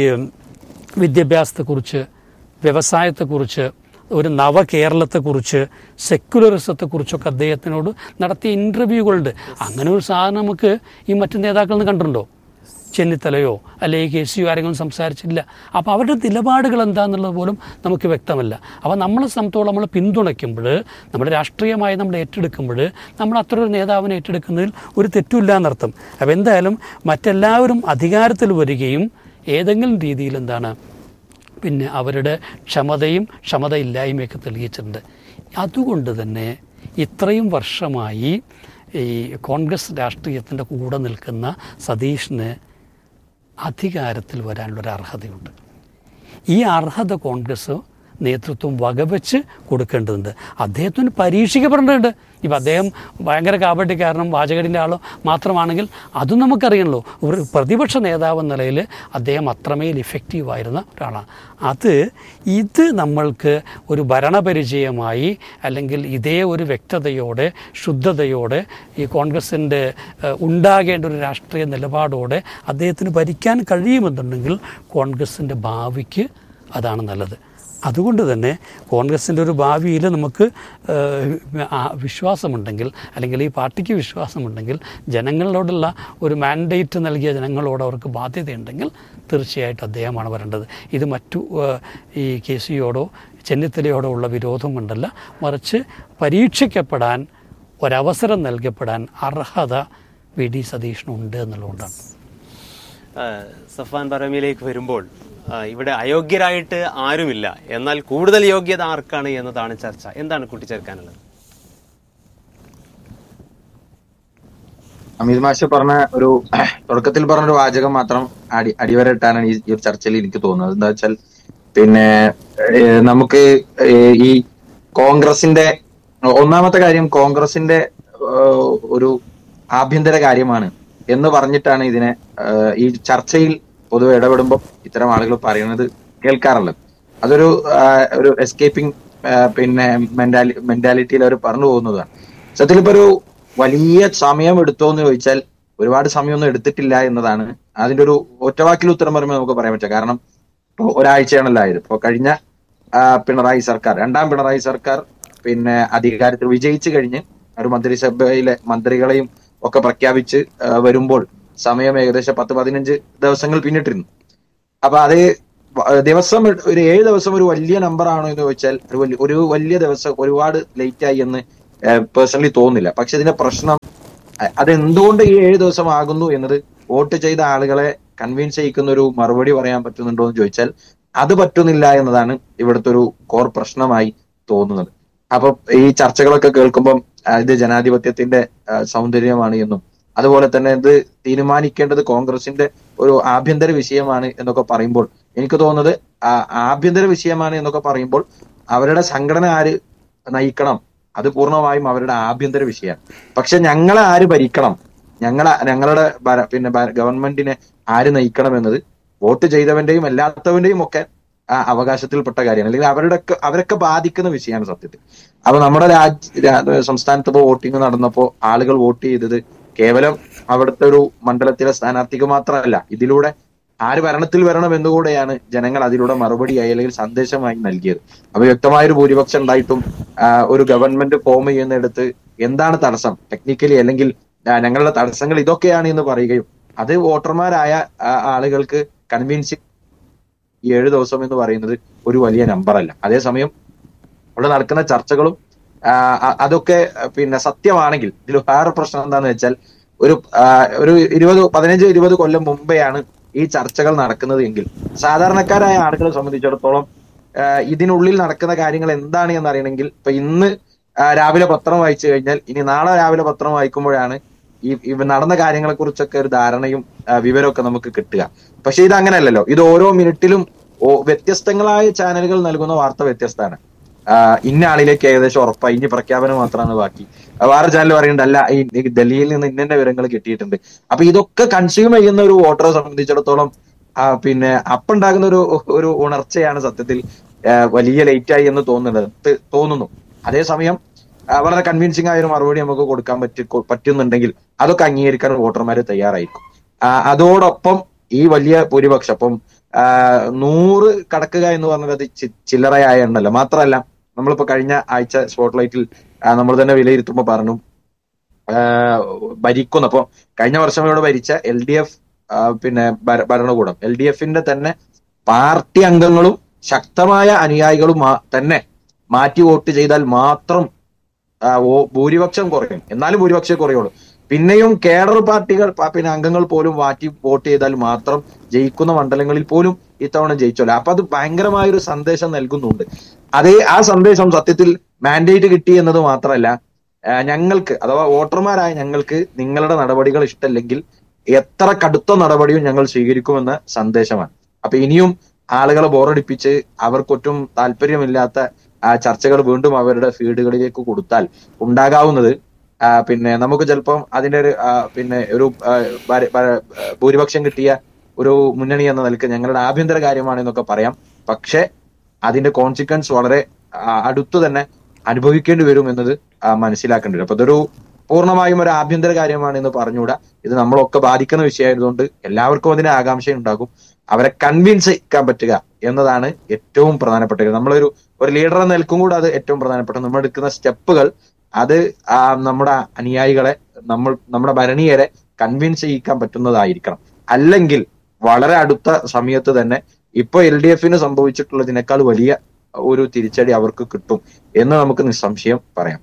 S2: വിദ്യാഭ്യാസത്തെക്കുറിച്ച് വ്യവസായത്തെക്കുറിച്ച് ഒരു നവകേരളത്തെക്കുറിച്ച് സെക്യുലറിസത്തെക്കുറിച്ചൊക്കെ അദ്ദേഹത്തിനോട് നടത്തിയ ഇൻ്റർവ്യൂകളുണ്ട് അങ്ങനെ ഒരു സാധനം നമുക്ക് ഈ മറ്റു നേതാക്കളിൽ നിന്ന് കണ്ടിട്ടുണ്ടോ ചെന്നിത്തലയോ അല്ലെങ്കിൽ കെ സിയോ ആരെങ്കിലും സംസാരിച്ചില്ല അപ്പോൾ അവരുടെ നിലപാടുകൾ എന്താണെന്നുള്ളത് പോലും നമുക്ക് വ്യക്തമല്ല അപ്പോൾ നമ്മളെ സംബന്ധിച്ചോളം നമ്മൾ പിന്തുണയ്ക്കുമ്പോൾ നമ്മുടെ രാഷ്ട്രീയമായി നമ്മൾ ഏറ്റെടുക്കുമ്പോൾ നമ്മൾ അത്ര ഒരു നേതാവിനെ ഏറ്റെടുക്കുന്നതിൽ ഒരു തെറ്റുമില്ല എന്നർത്ഥം അപ്പോൾ എന്തായാലും മറ്റെല്ലാവരും അധികാരത്തിൽ വരികയും ഏതെങ്കിലും രീതിയിൽ എന്താണ് പിന്നെ അവരുടെ ക്ഷമതയും ക്ഷമതയില്ലായ്മയൊക്കെ തെളിയിച്ചിട്ടുണ്ട് അതുകൊണ്ട് തന്നെ ഇത്രയും വർഷമായി ഈ കോൺഗ്രസ് രാഷ്ട്രീയത്തിൻ്റെ കൂടെ നിൽക്കുന്ന സതീഷിന് അധികാരത്തിൽ വരാനുള്ളൊരു അർഹതയുണ്ട് ഈ അർഹത കോൺഗ്രസ് നേതൃത്വം വകവെച്ച് കൊടുക്കേണ്ടതുണ്ട് അദ്ദേഹത്തിന് പരീക്ഷിക്കപ്പെടേണ്ടതുണ്ട് ഇപ്പം അദ്ദേഹം ഭയങ്കര കാപട്യക്കാരനും വാചകടിൻ്റെ ആളോ മാത്രമാണെങ്കിൽ അതും നമുക്കറിയണല്ലോ ഒരു പ്രതിപക്ഷ നേതാവ് എന്ന നിലയിൽ അദ്ദേഹം അത്രമേൽ ഇഫക്റ്റീവായിരുന്ന ഒരാളാണ് അത് ഇത് നമ്മൾക്ക് ഒരു ഭരണപരിചയമായി അല്ലെങ്കിൽ ഇതേ ഒരു വ്യക്തതയോടെ ശുദ്ധതയോടെ ഈ കോൺഗ്രസിൻ്റെ ഏഹ്, ഉണ്ടാകേണ്ട ഒരു രാഷ്ട്രീയ നിലപാടോടെ അദ്ദേഹത്തിന് ഭരിക്കാൻ കഴിയുമെന്നുണ്ടെങ്കിൽ കോൺഗ്രസിൻ്റെ ഭാവിക്ക് അതാണ് നല്ലത് അതുകൊണ്ട് തന്നെ കോൺഗ്രസിൻ്റെ ഒരു ഭാവിയിൽ നമുക്ക് ഏഹ്, ആ വിശ്വാസമുണ്ടെങ്കിൽ അല്ലെങ്കിൽ ഈ പാർട്ടിക്ക് വിശ്വാസമുണ്ടെങ്കിൽ ജനങ്ങളോടുള്ള ഒരു മാൻഡേറ്റ് നൽകിയ ജനങ്ങളോട് അവർക്ക് ബാധ്യതയുണ്ടെങ്കിൽ തീർച്ചയായിട്ടും അദ്ദേഹമാണ് വരേണ്ടത് ഇത് മറ്റു ഏഹ്, ഈ കെ സിയോടോ ചെന്നിത്തലയോടോ ഉള്ള വിരോധം കൊണ്ടല്ല മറിച്ച് പരീക്ഷിക്കപ്പെടാൻ ഒരവസരം നൽകപ്പെടാൻ അർഹത വി ഡി സതീഷിനുണ്ട് എന്നുള്ളതുകൊണ്ടാണ്
S1: ആ, സഫാൻ പറമിയിലേക്ക് വരുമ്പോൾ ആ, ഇവിടെ അയോഗ്യരായിട്ട് ആരുമില്ല എന്നാൽ കൂടുതൽ യോഗ്യത ആർക്കാണ് എന്നതാണ് ചർച്ച എന്താണ് കൂട്ടിച്ചേർക്കാനുള്ളത്
S3: അമിത് മാഷ് പറഞ്ഞ ഒരു തുടക്കത്തിൽ പറഞ്ഞ ഒരു വാചകം മാത്രം അടി അടിവരയിട്ടാണ് ഈ ഈ ഒരു ചർച്ചയിൽ എനിക്ക് തോന്നുന്നത് എന്താ വെച്ചാൽ പിന്നെ ഏഹ്, നമുക്ക് ഏഹ്, ഈ കോൺഗ്രസിന്റെ ഒന്നാമത്തെ കാര്യം കോൺഗ്രസിന്റെ ഏഹ്, ഒരു ആഭ്യന്തര കാര്യമാണ് എന്ന് പറഞ്ഞിട്ടാണ് ഇതിനെ ഏഹ്, ഈ ചർച്ചയിൽ പൊതുവെ ഇടപെടുമ്പോൾ ഇത്തരം ആളുകൾ പറയുന്നത് കേൾക്കാറുള്ളത് അതൊരു ആഹ്, ഒരു എസ്കേപ്പിംഗ് പിന്നെ മെന്റാലി മെന്റാലിറ്റിയിൽ അവർ പറഞ്ഞു പോകുന്നതാണ് സത്യത്തിൽ ഇപ്പൊ ഒരു വലിയ സമയം എടുത്തോ എന്ന് ചോദിച്ചാൽ ഒരുപാട് സമയമൊന്നും എടുത്തിട്ടില്ല എന്നതാണ് അതിന്റെ ഒരു ഒറ്റവാക്കിൽ ഉത്തരം പറയുമ്പോൾ നമുക്ക് പറയാൻ പറ്റുക കാരണം ഇപ്പൊ ഒരാഴ്ചയാണല്ലോ ആയത് ഇപ്പൊ കഴിഞ്ഞ ആ, പിണറായി സർക്കാർ രണ്ടാം പിണറായി സർക്കാർ പിന്നെ അധികാരത്തിൽ വിജയിച്ചു കഴിഞ്ഞ് ഒരു മന്ത്രിസഭയിലെ മന്ത്രികളെയും ഒക്കെ പ്രഖ്യാപിച്ച് ആ, വരുമ്പോൾ സമയം ഏകദേശം പത്ത് പതിനഞ്ച് ദിവസങ്ങൾ പിന്നിട്ടിരുന്നു അപ്പൊ അത് വ- ദിവസം എട്- ഒരു ഏഴ് ദിവസം ഒരു വലിയ നമ്പർ ആണോ എന്ന് ചോദിച്ചാൽ ഒരു വലിയ ഒരു വലിയ ദിവസം ഒരുപാട് ലേറ്റ് ആയി എന്ന് പേഴ്സണലി തോന്നുന്നില്ല പക്ഷെ ഇതിന്റെ പ്രശ്നം അ- അതെന്തുകൊണ്ട് ഈ ഏഴ് ദിവസം ആകുന്നു എന്നത് വോട്ട് ചെയ്ത ആളുകളെ കൺവിൻസ് ചെയ്യിക്കുന്ന ഒരു മറുപടി പറയാൻ പറ്റുന്നുണ്ടോ എന്ന് ചോദിച്ചാൽ അത് പറ്റുന്നില്ല എന്നതാണ് ഇവിടുത്തെ ഒരു കോർ പ്രശ്നമായി തോന്നുന്നത് അപ്പൊ ഈ ചർച്ചകളൊക്കെ കേൾക്കുമ്പം ആ, ഇത് ജനാധിപത്യത്തിന്റെ ആ, സൗന്ദര്യമാണ് എന്നും അതുപോലെ തന്നെ ഇത് തീരുമാനിക്കേണ്ടത് കോൺഗ്രസിന്റെ ഒരു ആഭ്യന്തര വിഷയമാണ് എന്നൊക്കെ പറയുമ്പോൾ എനിക്ക് തോന്നുന്നത് ആ ആഭ്യന്തര വിഷയമാണ് എന്നൊക്കെ പറയുമ്പോൾ അവരുടെ സംഘടന ആര് നയിക്കണം അത് പൂർണ്ണമായും അവരുടെ ആഭ്യന്തര വിഷയമാണ് പക്ഷെ ഞങ്ങളെ ആര് ഭരിക്കണം ഞങ്ങളെ ഞങ്ങളുടെ ഭര- പിന്നെ ഭര- ഗവൺമെന്റിനെ ആര് നയിക്കണം എന്നത് വോട്ട് ചെയ്തവന്റെയും അല്ലാത്തവന്റെയും ഒക്കെ ആ അവകാശത്തിൽപ്പെട്ട കാര്യമാണ് അല്ലെങ്കിൽ അവരുടെ അവരൊക്കെ ബാധിക്കുന്ന വിഷയമാണ് സത്യത്തിൽ അപ്പൊ നമ്മുടെ രാജ്യ രാ- സംസ്ഥാനത്ത് ഇപ്പോ വോട്ടിംഗ് നടന്നപ്പോ ആളുകൾ വോട്ട് ചെയ്തത് കേവലം അവിടുത്തെ ഒരു മണ്ഡലത്തിലെ സ്ഥാനാർത്ഥിക്ക് മാത്രമല്ല ഇതിലൂടെ ആര് ഭരണത്തിൽ വരണം എന്നുകൂടെയാണ് ജനങ്ങൾ അതിലൂടെ മറുപടിയായി അല്ലെങ്കിൽ സന്ദേശമായി നൽകിയത് അപ്പൊ വ്യക്തമായ ഒരു ഭൂരിപക്ഷം ഉണ്ടായിട്ടും ആ, ഒരു ഗവൺമെന്റ് ഫോം ചെയ്യുന്നിടത്ത് എന്താണ് തടസ്സം ടെക്നിക്കലി അല്ലെങ്കിൽ ആ, ഞങ്ങളുടെ തടസ്സങ്ങൾ ഇതൊക്കെയാണ് എന്ന് പറയുകയും അത് വോട്ടർമാരായ ആ, ആളുകൾക്ക് കൺവിൻസിങ് ഈ ഏഴ് ദിവസം എന്ന് പറയുന്നത് ഒരു വലിയ നമ്പർ അല്ല അതേസമയം അവിടെ നടക്കുന്ന ചർച്ചകളും ആ, അ- അതൊക്കെ ആ, പിന്നെ സത്യമാണെങ്കിൽ ഇതിൽ വേറെ പ്രശ്നം എന്താന്ന് വെച്ചാൽ ഒരു ആ, ഒരു ഇരുപത് പതിനഞ്ച് ഇരുപത് കൊല്ലം മുമ്പെയാണ് ഈ ചർച്ചകൾ നടക്കുന്നത് എങ്കിൽ സാധാരണക്കാരായ ആളുകളെ സംബന്ധിച്ചിടത്തോളം ആ, ഇതിനുള്ളിൽ നടക്കുന്ന കാര്യങ്ങൾ എന്താണ് എന്ന് അറിയണമെങ്കിൽ ഇപ്പൊ ഇന്ന് ആ, രാവിലെ പത്രം വായിച്ചു കഴിഞ്ഞാൽ ഇനി നാളെ രാവിലെ പത്രം വായിക്കുമ്പോഴാണ് ഈ ഈ നടന്ന കാര്യങ്ങളെ കുറിച്ചൊക്കെ ഒരു ധാരണയും ആ, വിവരമൊക്കെ നമുക്ക് കിട്ടുക പക്ഷെ ഇത് അങ്ങനെയല്ലല്ലോ ഇത് ഓരോ മിനിറ്റിലും ഓ- വ്യത്യസ്തങ്ങളായ ചാനലുകൾ നൽകുന്ന വാർത്ത വ്യത്യസ്തമാണ് ആ, ഇന്ന ആളിലേക്ക് ഏകദേശം ഉറപ്പായി ഇനി പ്രഖ്യാപനം മാത്രമാണ് ബാക്കി ആ, വേറെ ചാനൽ പറയുന്നുണ്ട് അല്ല ഈ ഈ ഡൽഹിയിൽ നിന്ന് ഇന്ന വിവരങ്ങൾ കിട്ടിയിട്ടുണ്ട് അപ്പൊ ഇതൊക്കെ കൺസ്യൂം ചെയ്യുന്ന ഒരു വോട്ടറെ സംബന്ധിച്ചിടത്തോളം ആ, പിന്നെ അപ്പുണ്ടാകുന്ന ഒരു ഒരു ഉണർച്ചയാണ് സത്യത്തിൽ ആ, വലിയ ലേറ്റ് ആയി എന്ന് തോന്നുന്നത് ത് തോന്നുന്നു അതേസമയം ആ, വളരെ കൺവിൻസിംഗ് ആയ ഒരു മറുപടി നമുക്ക് കൊടുക്കാൻ പറ്റി കൊ- പറ്റുന്നുണ്ടെങ്കിൽ അതൊക്കെ അംഗീകരിക്കാൻ വോട്ടർമാർ തയ്യാറായിരിക്കും ആ, അതോടൊപ്പം ഈ വലിയ ഭൂരിപക്ഷം അപ്പം ആ, നൂറ് കടക്കുക എന്ന് പറഞ്ഞത് അത് ചി- ചില്ലറയായ എണ്ണല്ല മാത്രമല്ല നമ്മളിപ്പോ കഴിഞ്ഞ ആഴ്ച സ്പോട്ട്ലൈറ്റിൽ നമ്മൾ തന്നെ വിലയിരുത്തുമ്പോൾ പറഞ്ഞു ആ, ഭരിക്കുന്ന അപ്പൊ കഴിഞ്ഞ വർഷം ഇവിടെ ഭരിച്ച എൽ ഡി എഫ് ആ, പിന്നെ ഭര- ഭരണകൂടം എൽ ഡി എഫിന്റെ തന്നെ പാർട്ടി അംഗങ്ങളും ശക്തമായ അനുയായികളും മാ- തന്നെ മാറ്റി വോട്ട് ചെയ്താൽ മാത്രം ആ, വോ- ഭൂരിപക്ഷം കുറയും എന്നാലും ഭൂരിപക്ഷം കുറയുള്ളൂ പിന്നെയും കേഡർ പാർട്ടികൾ പ- പിന്നെ അംഗങ്ങൾ പോലും മാറ്റി വോട്ട് ചെയ്താൽ മാത്രം ജയിക്കുന്ന മണ്ഡലങ്ങളിൽ പോലും ഇത്തവണ ജയിച്ചോല്ല അപ്പൊ അത് ഭയങ്കരമായ ഒരു സന്ദേശം നൽകുന്നുണ്ട് അതേ ആ സന്ദേശം സത്യത്തിൽ മാൻഡേറ്റ് കിട്ടി എന്നത് മാത്രമല്ല ആ, ഞങ്ങൾക്ക് അഥവാ വോട്ടർമാരായ ഞങ്ങൾക്ക് നിങ്ങളുടെ നടപടികൾ ഇഷ്ടമല്ലെങ്കിൽ എത്ര കടുത്ത നടപടിയും ഞങ്ങൾ സ്വീകരിക്കുമെന്ന സന്ദേശമാണ് അപ്പൊ ഇനിയും ആളുകളെ ബോറടിപ്പിച്ച് അവർക്കൊട്ടും താല്പര്യമില്ലാത്ത ആ ചർച്ചകൾ വീണ്ടും അവരുടെ ഫീഡുകളിലേക്ക് കൊടുത്താൽ ഉണ്ടാകാവുന്നത് ആ, പിന്നെ നമുക്ക് ചിലപ്പം അതിന്റെ ഒരു ആ, പിന്നെ ഒരു ആ, ഭര- ഭര- ഭൂരിപക്ഷം കിട്ടിയ ഒരു മുന്നണി എന്ന നിലക്ക് ഞങ്ങളുടെ ആഭ്യന്തര കാര്യമാണെന്നൊക്കെ പറയാം പക്ഷെ അതിന്റെ കോൺസിക്വൻസ് വളരെ ആ, അടുത്തു തന്നെ അനുഭവിക്കേണ്ടി വരും എന്നത് ആ, മനസ്സിലാക്കേണ്ടി വരും അപ്പൊ ഇതൊരു പൂർണ്ണമായും ഒരു ആഭ്യന്തര കാര്യമാണ് എന്ന് പറഞ്ഞുകൂടാ ഇത് നമ്മളൊക്കെ ബാധിക്കുന്ന വിഷയമായതുകൊണ്ട് എല്ലാവർക്കും അതിന് ആകാംക്ഷ ഉണ്ടാകും അവരെ കൺവിൻസ് ചെയ്യിക്കാൻ പറ്റുക എന്നതാണ് ഏറ്റവും പ്രധാനപ്പെട്ട കാര്യം നമ്മളൊരു ഒരു ലീഡർ എന്ന നിൽക്കും കൂടെ അത് ഏറ്റവും പ്രധാനപ്പെട്ട നമ്മൾ എടുക്കുന്ന സ്റ്റെപ്പുകൾ അത് ആ നമ്മുടെ അനുയായികളെ നമ്മൾ നമ്മുടെ ഭരണീയരെ കൺവിൻസ് ചെയ്യിക്കാൻ പറ്റുന്നതായിരിക്കണം അല്ലെങ്കിൽ വളരെ അടുത്ത സമയത്ത് തന്നെ ഇപ്പൊ എൽ ഡി എഫിന് സംഭവിച്ചിട്ടുള്ളതിനേക്കാൾ വലിയ ഒരു തിരിച്ചടി അവർക്ക് കിട്ടും എന്ന് നമുക്ക് നിസ്സംശയം പറയാം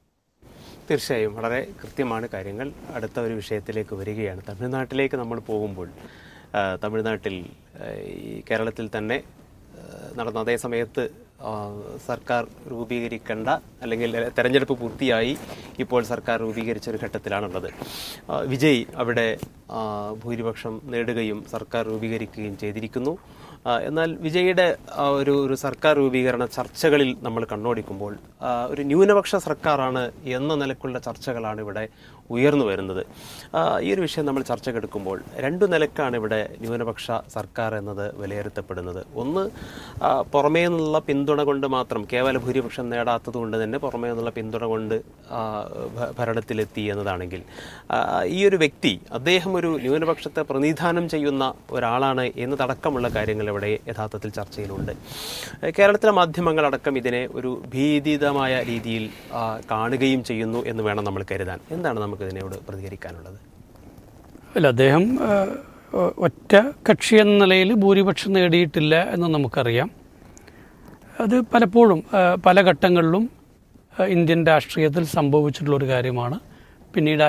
S1: തീർച്ചയായും വളരെ കൃത്യമാണ് കാര്യങ്ങൾ അടുത്ത ഒരു വിഷയത്തിലേക്ക് വരികയാണ് തമിഴ്നാട്ടിലേക്ക് നമ്മൾ പോകുമ്പോൾ ആ, തമിഴ്നാട്ടിൽ ആ, ഈ കേരളത്തിൽ തന്നെ ആ, നടന്ന അതേ സമയത്ത് ആ, സർക്കാർ രൂപീകരിക്കേണ്ട അല്ലെങ്കിൽ തെരഞ്ഞെടുപ്പ് പൂർത്തിയായി ഇപ്പോൾ സർക്കാർ രൂപീകരിച്ച ഒരു ഘട്ടത്തിലാണുള്ളത് ആ, വിജയ് അവിടെ ആ, ഭൂരിപക്ഷം നേടുകയും സർക്കാർ രൂപീകരിക്കുകയും ചെയ്തിരിക്കുന്നു ആ, എന്നാൽ വിജയുടെ ആ, ഒരു ഒരു സർക്കാർ രൂപീകരണ ചർച്ചകളിൽ നമ്മൾ കണ്ണോടിക്കുമ്പോൾ ആ, ഒരു ന്യൂനപക്ഷ സർക്കാരാണ് എന്ന നിലക്കുള്ള ചർച്ചകളാണ് ഇവിടെ ഉയർന്നു വരുന്നത് ആ, ഈ ഒരു വിഷയം നമ്മൾ ചർച്ചക്കെടുക്കുമ്പോൾ രണ്ടു നിലക്കാണ് ഇവിടെ ന്യൂനപക്ഷ സർക്കാർ എന്നത് വിലയിരുത്തപ്പെടുന്നത് ഒന്ന് ആ, പുറമേ നിന്നുള്ള പിന്തുണ കൊണ്ട് മാത്രം കേവല ഭൂരിപക്ഷം നേടാത്തത് കൊണ്ട് തന്നെ പുറമേ നിന്നുള്ള പിന്തുണ കൊണ്ട് ആ, ഭ- ഭരണത്തിലെത്തി എന്നതാണെങ്കിൽ ആ, ഈ ഒരു വ്യക്തി അദ്ദേഹം ഒരു ന്യൂനപക്ഷത്തെ പ്രതിനിധാനം ചെയ്യുന്ന ഒരാളാണ് എന്നതടക്കമുള്ള കാര്യങ്ങൾ ഇവിടെ യഥാർത്ഥത്തിൽ ചർച്ചയിലുണ്ട് ഏഹ് കേരളത്തിലെ മാധ്യമങ്ങളടക്കം ഇതിനെ ഒരു ഭീതിതമായ രീതിയിൽ ആ, കാണുകയും ചെയ്യുന്നു എന്ന് വേണം നമ്മൾ കരുതാൻ എന്താണ് നമുക്ക് ഇതിനോട് പ്രതികരിക്കാനുള്ളത്
S2: അല്ല അദ്ദേഹം ആ, ഒ- ഒറ്റ കക്ഷി എന്ന നിലയിൽ ഭൂരിപക്ഷം നേടിയിട്ടില്ല എന്ന് നമുക്കറിയാം അത് പലപ്പോഴും ആ, പല ഘട്ടങ്ങളിലും ആ, ഇന്ത്യൻ രാഷ്ട്രീയത്തിൽ സംഭവിച്ചിട്ടുള്ള ഒരു കാര്യമാണ് പിന്നീട്